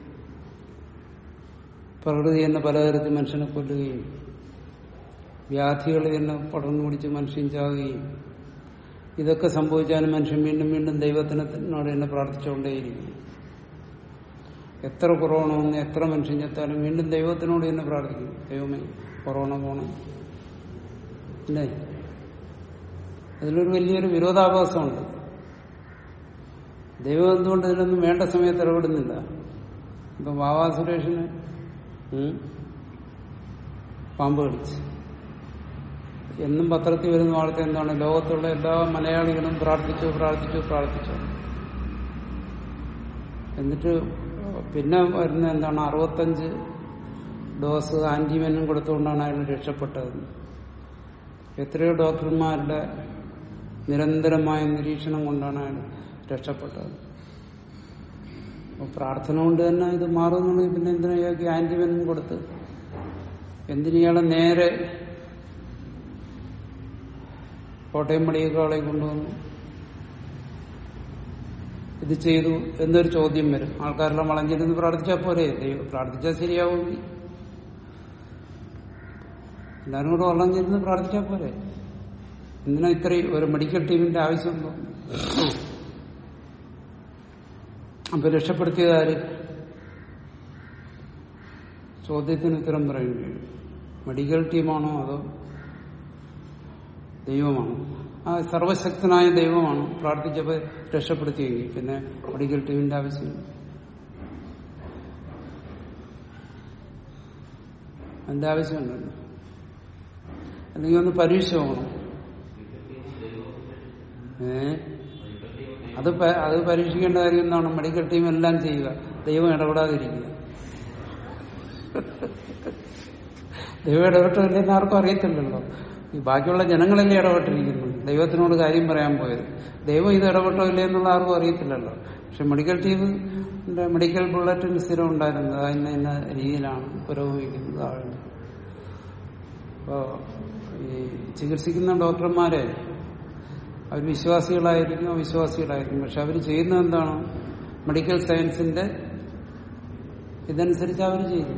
പ്രകൃതി തന്നെ പലതരത്തിൽ മനുഷ്യനെ കൊല്ലുകയും വ്യാധികൾ തന്നെ പടർന്നു പിടിച്ച് മനുഷ്യൻ ചാവുകയും ഇതൊക്കെ സംഭവിച്ചാലും മനുഷ്യൻ വീണ്ടും വീണ്ടും ദൈവത്തിനോട് തന്നെ പ്രാർത്ഥിച്ചുകൊണ്ടേയിരിക്കും എത്ര കൊറോണ വന്ന് എത്ര മനുഷ്യൻ ചെത്താലും വീണ്ടും ദൈവത്തിനോട് തന്നെ പ്രാർത്ഥിക്കും ദൈവമേ കൊറോണ പോണം അല്ലേ അതിലൊരു വലിയൊരു വിരോധാഭാസമുണ്ട് ദൈവം എന്തുകൊണ്ട് ഇതിലൊന്നും വേണ്ട സമയത്ത് ഇടപെടുന്നില്ല ഇപ്പൊ ബാബാ സുരേഷിന് ഉം, പാമ്പ് കടിച്ച് എന്നും പത്രത്തിൽ വരുന്ന വാർത്ത എന്താണ് ലോകത്തുള്ള എല്ലാ മലയാളികളും പ്രാർത്ഥിച്ചു പ്രാർത്ഥിച്ചു പ്രാർത്ഥിച്ചു എന്നിട്ട് പിന്നെ വരുന്ന എന്താണ് അറുപത്തഞ്ച് ഡോസ് ആന്റിവെനും കൊടുത്തുകൊണ്ടാണ് അയാൾ രക്ഷപ്പെട്ടത് എത്രയോ ഡോക്ടർമാരുടെ നിരന്തരമായ നിരീക്ഷണം കൊണ്ടാണ് അയാൾ രക്ഷപ്പെട്ടത് അപ്പോൾ പ്രാർത്ഥന കൊണ്ട് തന്നെ ഇത് മാറുന്നുണ്ടെങ്കിൽ പിന്നെ എന്തിനാ ഇയാൾക്ക് ആന്റിവെനും കൊടുത്ത് എന്തിനയാളെ നേരെ കോട്ടയം മെഡിക്കൽ കോളേജ് കൊണ്ടുവന്നു ഇത് ചെയ്തു എന്നൊരു ചോദ്യം വരും ആൾക്കാരെല്ലാം വളഞ്ഞിരുന്ന് പ്രാർത്ഥിച്ചാൽ പോരെ ദൈവം പ്രാർത്ഥിച്ചാൽ ശരിയാവുമെങ്കിൽ എല്ലാവരും കൂടെ വളഞ്ഞിരുന്ന് പ്രാർത്ഥിച്ചാൽ പോരെ എന്തിനാ ഇത്രയും ഒരു മെഡിക്കൽ ടീമിന്റെ ആവശ്യമുണ്ടോ അപ്പൊ രക്ഷപ്പെടുത്തിയത് ആര് ചോദ്യത്തിന് ഉത്തരം പറയേണ്ടി വരും മെഡിക്കൽ ടീമാണോ അതോ ദൈവമാണോ ആ സർവശക്തനായ ദൈവമാണ് പ്രാർത്ഥിച്ചപ്പോൾ രക്ഷപ്പെടുത്തിയെങ്കിൽ പിന്നെ മെഡിക്കൽ ടീമിന്റെ ആവശ്യമില്ല അതിന്റെ ആവശ്യമുണ്ടല്ലോ അല്ലെങ്കിൽ ഒന്ന് പരീക്ഷ പോകണം ഏ അത് പ- അത് പരീക്ഷിക്കേണ്ട കാര്യം എന്താണ് മെഡിക്കൽ ടീം എല്ലാം ചെയ്യുക ദൈവം ഇടപെടാതിരിക്കുക ദൈവം ഇടപെട്ടില്ലെന്ന് ആർക്കും അറിയത്തില്ലല്ലോ ഈ ബാക്കിയുള്ള ജനങ്ങളല്ലേ ഇടപെട്ടിരിക്കുന്നു ദൈവത്തിനോട് കാര്യം പറയാൻ പോയത് ദൈവം ഇത് ഇടപെട്ടോ ഇല്ലേ എന്നുള്ള ആർക്കും അറിയത്തില്ലല്ലോ പക്ഷെ മെഡിക്കൽ ടീമിന്റെ മെഡിക്കൽ ബുള്ളറ്റിന് സ്ഥിരം ഉണ്ടായിരുന്നത് അതിന് ഇന്ന രീതിയിലാണ് പുരോഗമിക്കുന്നത് ആളുകൾ അപ്പോ ഈ ചികിത്സിക്കുന്ന ഡോക്ടർമാരെ അവർ വിശ്വാസികളായിരിക്കും അവിശ്വാസികളായിരിക്കും പക്ഷെ അവർ ചെയ്യുന്നത് എന്താണ് മെഡിക്കൽ സയൻസിന്റെ ഇതനുസരിച്ച് അവർ ചെയ്യും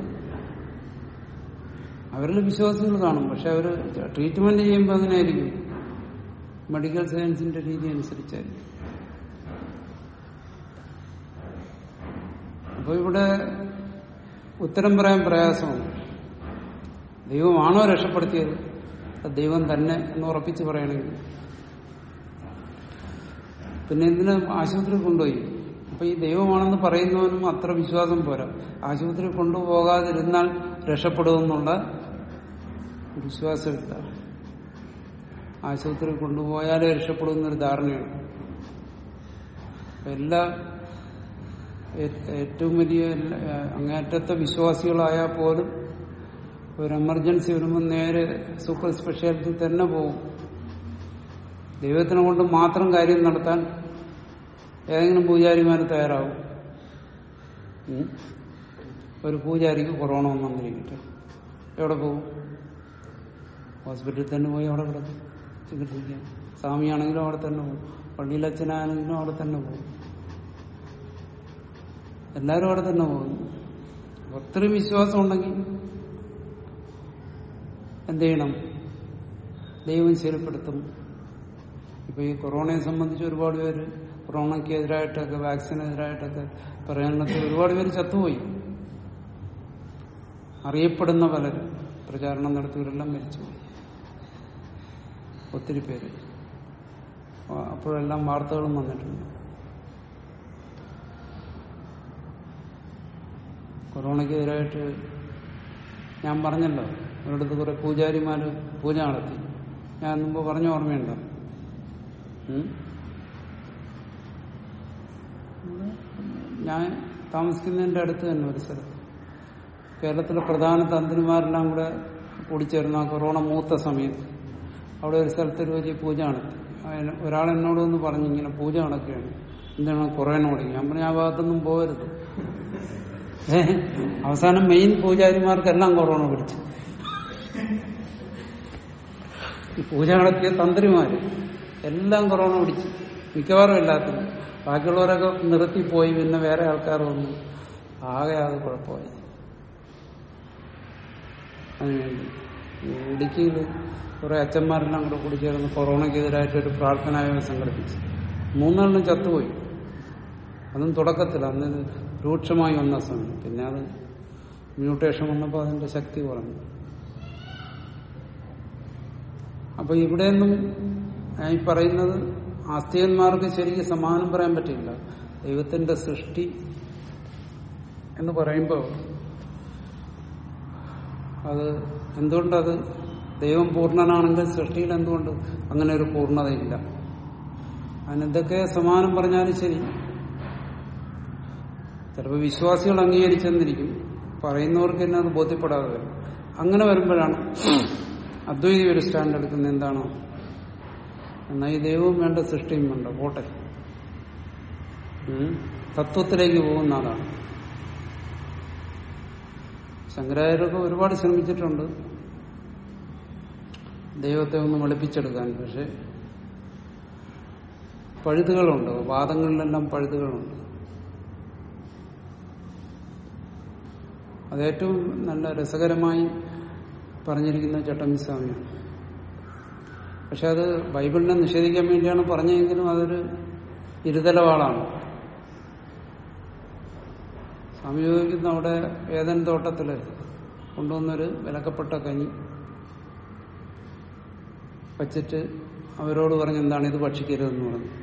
അവരിൽ വിശ്വാസികൾ കാണും പക്ഷെ അവർ ട്രീറ്റ്മെന്റ് ചെയ്യുമ്പോൾ അങ്ങനെയായിരിക്കും മെഡിക്കൽ സയൻസിന്റെ രീതി അനുസരിച്ചായിരിക്കും അപ്പൊ ഇവിടെ ഉത്തരം പറയാൻ പ്രയാസമാണ് ദൈവമാണോ രക്ഷപ്പെടുത്തിയത് അത് ദൈവം തന്നെ എന്ന് ഉറപ്പിച്ച് പറയണമെങ്കിൽ പിന്നെ എന്തിനാ ആശുപത്രി കൊണ്ടുപോയി അപ്പൊ ഈ ദൈവമാണെന്ന് പറയുന്നവനും അത്ര വിശ്വാസം പോരാ ആശുപത്രി കൊണ്ടുപോകാതിരുന്നാൽ രക്ഷപ്പെടുമെന്നുള്ള വിശ്വാസമില്ല ആശുപത്രി കൊണ്ടുപോയാലേ രക്ഷപ്പെടുമെന്നൊരു ധാരണയാണ് അപ്പൊ എല്ലാ ഏ- ഏറ്റവും വലിയ എല്ലാ- അങ്ങേറ്റത്തെ വിശ്വാസികളായാൽ പോലും ഒരു എമർജൻസി വരുമ്പോൾ നേരെ സൂപ്പർ സ്പെഷ്യാലിറ്റി തന്നെ പോകും ദൈവത്തിനെ കൊണ്ട് മാത്രം കാര്യം നടത്താൻ ഏതെങ്കിലും പൂജാരിമാർ തയ്യാറാവും ഉം? ഒരു പൂജാരിക്ക് കൊറോണ വന്നിരിക്കട്ടെ എവിടെ പോകും ഹോസ്പിറ്റലിൽ തന്നെ പോയി അവിടെ കിടക്കും ചികിത്സിക്കാം സ്വാമിയാണെങ്കിലും അവിടെ തന്നെ പോകും പള്ളിയിലച്ഛനാണെങ്കിലും അവിടെ തന്നെ പോകും എല്ലാവരും അവിടെ തന്നെ പോകുന്നു അപ്പൊ അത്രയും വിശ്വാസം ഉണ്ടെങ്കിൽ എന്ത് ചെയ്യണം ദൈവം ശരിപ്പെടുത്തും ഇപ്പൊ ഈ കൊറോണയെ സംബന്ധിച്ച് ഒരുപാട് പേര് കൊറോണയ്ക്ക് എതിരായിട്ടൊക്കെ വാക്സിനെതിരായിട്ടൊക്കെ പറയാനൊക്കെ ഒരുപാട് പേര് ചത്തുപോയി അറിയപ്പെടുന്ന പലരും പ്രചാരണം നടത്തിയവരെല്ലാം മരിച്ചുപോയി ഒത്തിരി പേര് ആ, അപ്പോഴെല്ലാം വാർത്തകളും വന്നിട്ടുണ്ട് കൊറോണയ്ക്കെതിരായിട്ട് ഞാൻ പറഞ്ഞല്ലോ ഒരിടത്ത് കുറെ പൂജാരിമാര് പൂജ നടത്തി ഞാൻ മുമ്പ് പറഞ്ഞ ഓർമ്മയുണ്ടോ ഉം? ഞാൻ താമസിക്കുന്നതിന്റെ അടുത്ത് തന്നെ ഒരു സ്ഥലത്ത് കേരളത്തിലെ പ്രധാന തന്ത്രിമാരെല്ലാം കൂടെ കൂടിച്ചേർന്ന ആ കൊറോണ മൂത്ത സമയത്ത് അവിടെ ഒരു സ്ഥലത്ത് ഒരു വലിയ പൂജ നടത്തി അതിന് ഒരാൾ എന്നോട് ഒന്ന് പറഞ്ഞു ഇങ്ങനെ പൂജ നടക്കുകയാണ് എന്താണ് കൊറോണോട് ഞാൻ പറഞ്ഞു ആ ഭാഗത്തൊന്നും പോകരുത് ഏ? അവസാനം മെയിൻ പൂജാരിമാർക്കെല്ലാം കൊറോണ പിടിച്ചു ഈ പൂജ നടത്തിയ തന്ത്രിമാര് എല്ലാം കൊറോണ പിടിച്ചു മിക്കവാറും എല്ലാത്തിനും ബാക്കിയുള്ളവരൊക്കെ നിർത്തിപ്പോയി പിന്നെ വേറെ ആൾക്കാർ വന്നു ആകെ അത് കുഴപ്പമായി അതിനുവേണ്ടി ഈ ഇടുക്കിയിൽ കുറെ അച്ഛന്മാരെല്ലാം കൂടെ കൂടി ചേർന്ന് കൊറോണയ്ക്കെതിരായിട്ട് ഒരു പ്രാർത്ഥനായോഗം സംഘടിപ്പിച്ചു മൂന്നെണ്ണം ചത്തുപോയി അതും തുടക്കത്തിൽ അന്ന് ഇത് രൂക്ഷമായി വന്ന സമയം പിന്നെ അത് മ്യൂട്ടേഷൻ വന്നപ്പോൾ അതിന്റെ ശക്തി കുറഞ്ഞു അപ്പൊ ഇവിടെയൊന്നും ഞാൻ ഈ പറയുന്നത് ആസ്തികന്മാർക്ക് ശരിക്കും സമാനം പറയാൻ പറ്റില്ല ദൈവത്തിന്റെ സൃഷ്ടി എന്ന് പറയുമ്പോൾ അത് എന്തുകൊണ്ടത് ദൈവം പൂർണ്ണനാണെങ്കിൽ സൃഷ്ടിയിൽ എന്തുകൊണ്ട് അങ്ങനെ ഒരു പൂർണ്ണതയില്ല അതിനെന്തൊക്കെ സമാനം പറഞ്ഞാലും ശരി ചിലപ്പോൾ വിശ്വാസികൾ അംഗീകരിച്ചെന്നിരിക്കും പറയുന്നവർക്ക് തന്നെ അത് ബോധ്യപ്പെടാതെ വരും അങ്ങനെ വരുമ്പോഴാണ് അദ്വൈതി ഒരു സ്റ്റാൻഡ് എടുക്കുന്നത് എന്താണോ എന്നാൽ ഈ ദൈവവും വേണ്ട സൃഷ്ടിയും വേണ്ട പോട്ടെ ഉം. തത്വത്തിലേക്ക് പോകുന്ന ആളാണ് ശങ്കരാചാര്യൊക്കെ ഒരുപാട് ശ്രമിച്ചിട്ടുണ്ട് ദൈവത്തെ ഒന്ന് വെളുപ്പിച്ചെടുക്കാൻ പക്ഷെ പഴുതുകളുണ്ട് വാദങ്ങളിലെല്ലാം പഴുതുകളുണ്ട് അത് ഏറ്റവും നല്ല രസകരമായി പറഞ്ഞിരിക്കുന്ന ചട്ടമ്പിസ്വാമിയാണ് പക്ഷെ അത് ബൈബിളിനെ നിഷേധിക്കാൻ വേണ്ടിയാണ് പറഞ്ഞതെങ്കിലും അതൊരു ഇരുതലവാളാണ് സ്വാമി ചോദിക്കുന്ന അവിടെ ഏതൻ തോട്ടത്തില് കൊണ്ടുവന്നൊരു വിലക്കപ്പെട്ട കഞ്ഞി വച്ചിട്ട് അവരോട് പറഞ്ഞ് എന്താണ് ഇത് ഭക്ഷിക്കരുതെന്ന് പറഞ്ഞു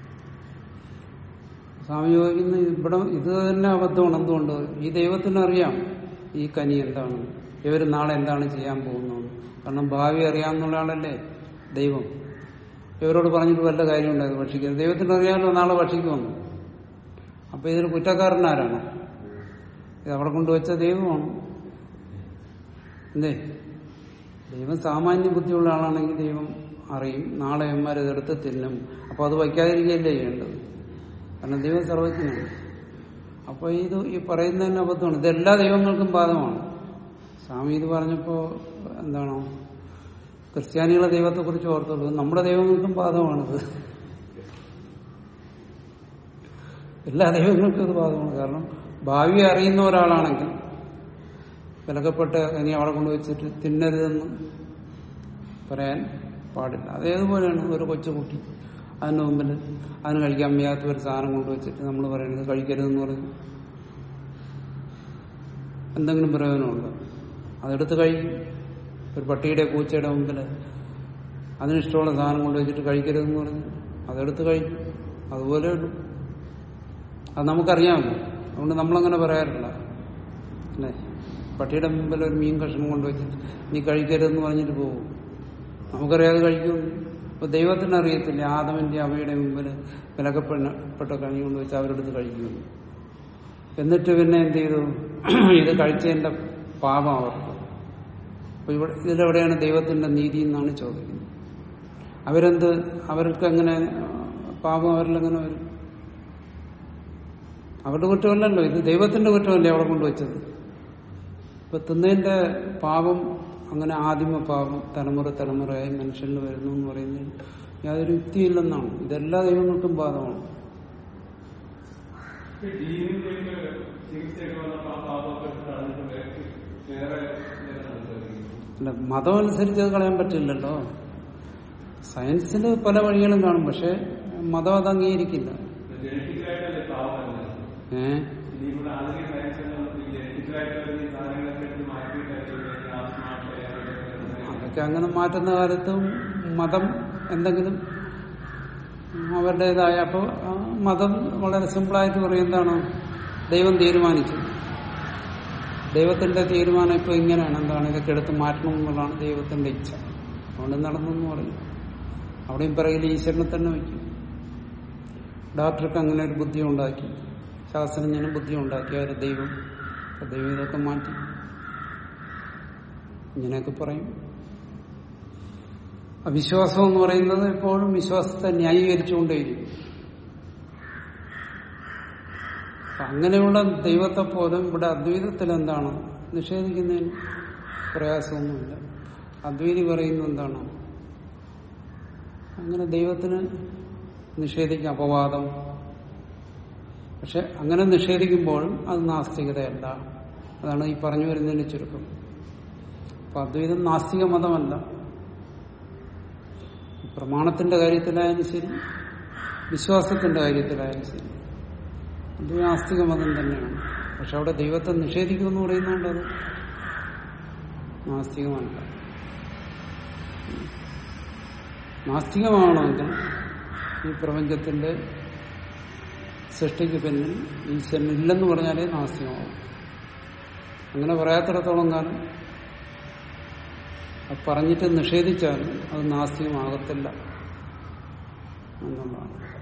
സ്വാമി ചോദിക്കുന്ന ഇവിടെ ഇത് തന്നെ അബദ്ധമാണ് എന്തുകൊണ്ട് ഈ ദൈവത്തിന് അറിയാം ഈ കനി എന്താണ് ഇവർ നാളെ എന്താണ് ചെയ്യാൻ പോകുന്നത് കാരണം ഭാവി അറിയാമെന്നുള്ള ആളല്ലേ ദൈവം ഇവരോട് പറഞ്ഞിട്ട് വല്ല കാര്യമുണ്ട് അത് ഭക്ഷിക്കരുത് ദൈവത്തിന് അറിയാമല്ലോ നാളെ ഭക്ഷിക്കുമെന്ന് അപ്പൊ ഇതിൽ കുറ്റക്കാരനാരാണ് ഇത് അവിടെ കൊണ്ടുവച്ച ദൈവമാണ് എന്തേ ദൈവം സാമാന്യ ബുദ്ധിയുള്ള ആളാണെങ്കിൽ ദൈവം അറിയും നാളെ എമ്മാർ ഇതെടുത്ത് തിന്നും അപ്പൊ അത് വയ്ക്കാതിരിക്കുകയല്ലേ ചെയ്യേണ്ടത് കാരണം ദൈവം സർവജ്ഞനാണ് അപ്പൊ ഇത് ഈ പറയുന്നതിന് അബദ്ധമാണ് ഇതെല്ലാ ദൈവങ്ങൾക്കും ബാധകമാണ് സ്വാമി ഇത് പറഞ്ഞപ്പോ എന്താണോ ക്രിസ്ത്യാനികളെ ദൈവത്തെ കുറിച്ച് ഓർത്തുള്ളൂ നമ്മുടെ ദൈവങ്ങൾക്കും ബാധകമാണിത് എല്ലാ ദൈവങ്ങൾക്കും ഇത് ബാധകമാണ് കാരണം ഭാവി അറിയുന്ന ഒരാളാണെങ്കിൽ വിലക്കപ്പെട്ട ഇനി അവിടെ കൊണ്ടുവച്ചിട്ട് തിന്നരുതെന്ന് പറയാൻ പാടില്ല അതേതുപോലെയാണ് ഒരു കൊച്ചുകുട്ടി അതിന് മുമ്പിൽ അതിന് കഴിക്കാൻ വയ്യാത്ത ഒരു സാധനം കൊണ്ടുവച്ചിട്ട് നമ്മൾ പറയുന്നത് കഴിക്കരുതെന്ന് പറഞ്ഞു എന്തെങ്കിലും പ്രയോജനമുണ്ടോ അതെടുത്ത് കഴിക്കും ഒരു പട്ടിയുടെ പൂച്ചയുടെ മുമ്പിൽ അതിനിഷ്ടമുള്ള സാധനം കൊണ്ടുവച്ചിട്ട് കഴിക്കരുതെന്ന് പറഞ്ഞു അതെടുത്ത് കഴിക്കും അതുപോലെ ഉള്ളൂ അത് നമുക്കറിയാമല്ലോ അതുകൊണ്ട് നമ്മളങ്ങനെ പറയാറില്ല അല്ലേ പട്ടിയുടെ മുമ്പിൽ ഒരു മീൻ കഷ്ണം കൊണ്ടുവച്ചിട്ട് നീ കഴിക്കരുതെന്ന് പറഞ്ഞിട്ട് പോകും നമുക്കറിയാതെ കഴിക്കുമെന്ന് ഇപ്പൊ ദൈവത്തിന് അറിയത്തില്ല ആദമിന്റെ അവയുടെ മുമ്പിൽ വിലക്കപ്പെട്ട കണി കൊണ്ടുവച്ച് അവരെടുത്ത് കഴിക്കുമെന്ന് എന്നിട്ട് പിന്നെ എന്ത് ചെയ്തു ഇത് കഴിച്ചതിന്റെ പാപം അവർക്ക് അപ്പൊ ഇവിടെ ഇതിലെവിടെയാണ് ദൈവത്തിന്റെ നീതി എന്നാണ് ചോദിക്കുന്നത് അവരെന്ത് അവർക്ക് എങ്ങനെ പാപം അവരിലെങ്ങനെ വരും അവരുടെ കുറ്റമല്ലല്ലോ ഇത് ദൈവത്തിന്റെ കുറ്റമല്ലേ അവിടെ കൊണ്ടുവച്ചത് ഇപ്പൊ തിന്നതിന്റെ പാപം അങ്ങനെ ആദിമ പാപം തലമുറ തലമുറയായി മനുഷ്യനിൽ വരുന്നു എന്ന് പറയുന്നതിൽ യാതൊരു യുക്തിയില്ലെന്നാണ് ഇതെല്ലാ ദൈവങ്ങൾക്കും ബാധമാണ് ഈ ജീവനിലേക്ക് ചികിത്സയൊക്കെ വന്നപ്പോൾ ആ പാപമൊക്കെ തടഞ്ഞിട്ട് വേറെ വേറെ എന്താണ് സംഭവിക്കുന്നത്? അല്ല മതം അനുസരിച്ച് അത് കളയാൻ പറ്റില്ലല്ലോ സയൻസിൽ പല വഴികളും കാണും പക്ഷെ മതം അത് അംഗീകരിക്കില്ല ജനറ്റിക്കലായിട്ടല്ലേ പാവം വരുന്നത് ഏഹ് ഇനി ഇവിടെ ആധുനിക സയൻസ് ജനറ്റിക്കലായിട്ട് വരുന്ന ഈ സാധനങ്ങളൊക്കെ എടുത്ത് മാറ്റിയിട്ടായിരിക്കും ആസ്മ അതൊക്കെ അങ്ങനെ മാറ്റുന്ന കാലത്തും മതം എന്തെങ്കിലും അവരുടേതായ അപ്പോൾ മതം വളരെ സിമ്പിളായിട്ട് പറയും എന്താണ് ദൈവം തീരുമാനിച്ചു ദൈവത്തിന്റെ തീരുമാനം ഇപ്പൊ ഇങ്ങനെയാണ് എന്താണ് ഇതൊക്കെ എടുത്ത് മാറ്റണം എന്നുള്ളതാണ് ദൈവത്തിന്റെ ഇച്ഛ അതുകൊണ്ട് നടന്നെന്ന് പറയും അവിടെയും പിറകിൽ ഈശ്വരനെ തന്നെ വയ്ക്കും ഡോക്ടർക്ക് അങ്ങനെ ഒരു ബുദ്ധി ഉണ്ടാക്കി ശാസ്ത്രജ്ഞനും ബുദ്ധി ഉണ്ടാക്കി അവർ ദൈവം അപ്പൊ ദൈവം ഇതൊക്കെ മാറ്റി ഇങ്ങനെയൊക്കെ പറയും അവിശ്വാസം എന്ന് പറയുന്നത് എപ്പോഴും വിശ്വാസത്തെ ന്യായീകരിച്ചുകൊണ്ടേയിരിക്കും അപ്പൊ അങ്ങനെയുള്ള ദൈവത്തെ പോലും ഇവിടെ അദ്വൈതത്തിൽ എന്താണ് നിഷേധിക്കുന്നതിന് പ്രയാസമൊന്നുമില്ല അദ്വൈതി പറയുന്നത് എന്താണ് അങ്ങനെ ദൈവത്തിന് നിഷേധിക്കാം അപവാദം പക്ഷെ അങ്ങനെ നിഷേധിക്കുമ്പോഴും അത് നാസ്തികതയല്ല അതാണ് ഈ പറഞ്ഞു വരുന്നതിന് ചുരുക്കം അപ്പൊ അദ്വൈതം നാസ്തിക മതമല്ല പ്രമാണത്തിന്റെ കാര്യത്തിലായാലും ശരി വിശ്വാസത്തിന്റെ കാര്യത്തിലായാലും ശരി അത് നാസ്തിക മതം തന്നെയാണ് പക്ഷെ അവിടെ ദൈവത്തെ നിഷേധിക്കുമെന്ന് പറയുന്നതുകൊണ്ട് അത് നാസ്തികമല്ല നാസ്തികമാണെങ്കിൽ ഈ പ്രപഞ്ചത്തിന്റെ സൃഷ്ടിക്ക് പിന്നിൽ ഈശ്വരൻ ഇല്ലെന്ന് പറഞ്ഞാലേ നാസ്തികമാവും അങ്ങനെ പറയാത്തിടത്തോളം കാലം അത് പറഞ്ഞിട്ട് നിഷേധിച്ചാൽ അത് നാസ്തികമാകത്തില്ല എന്നുള്ളതാണ്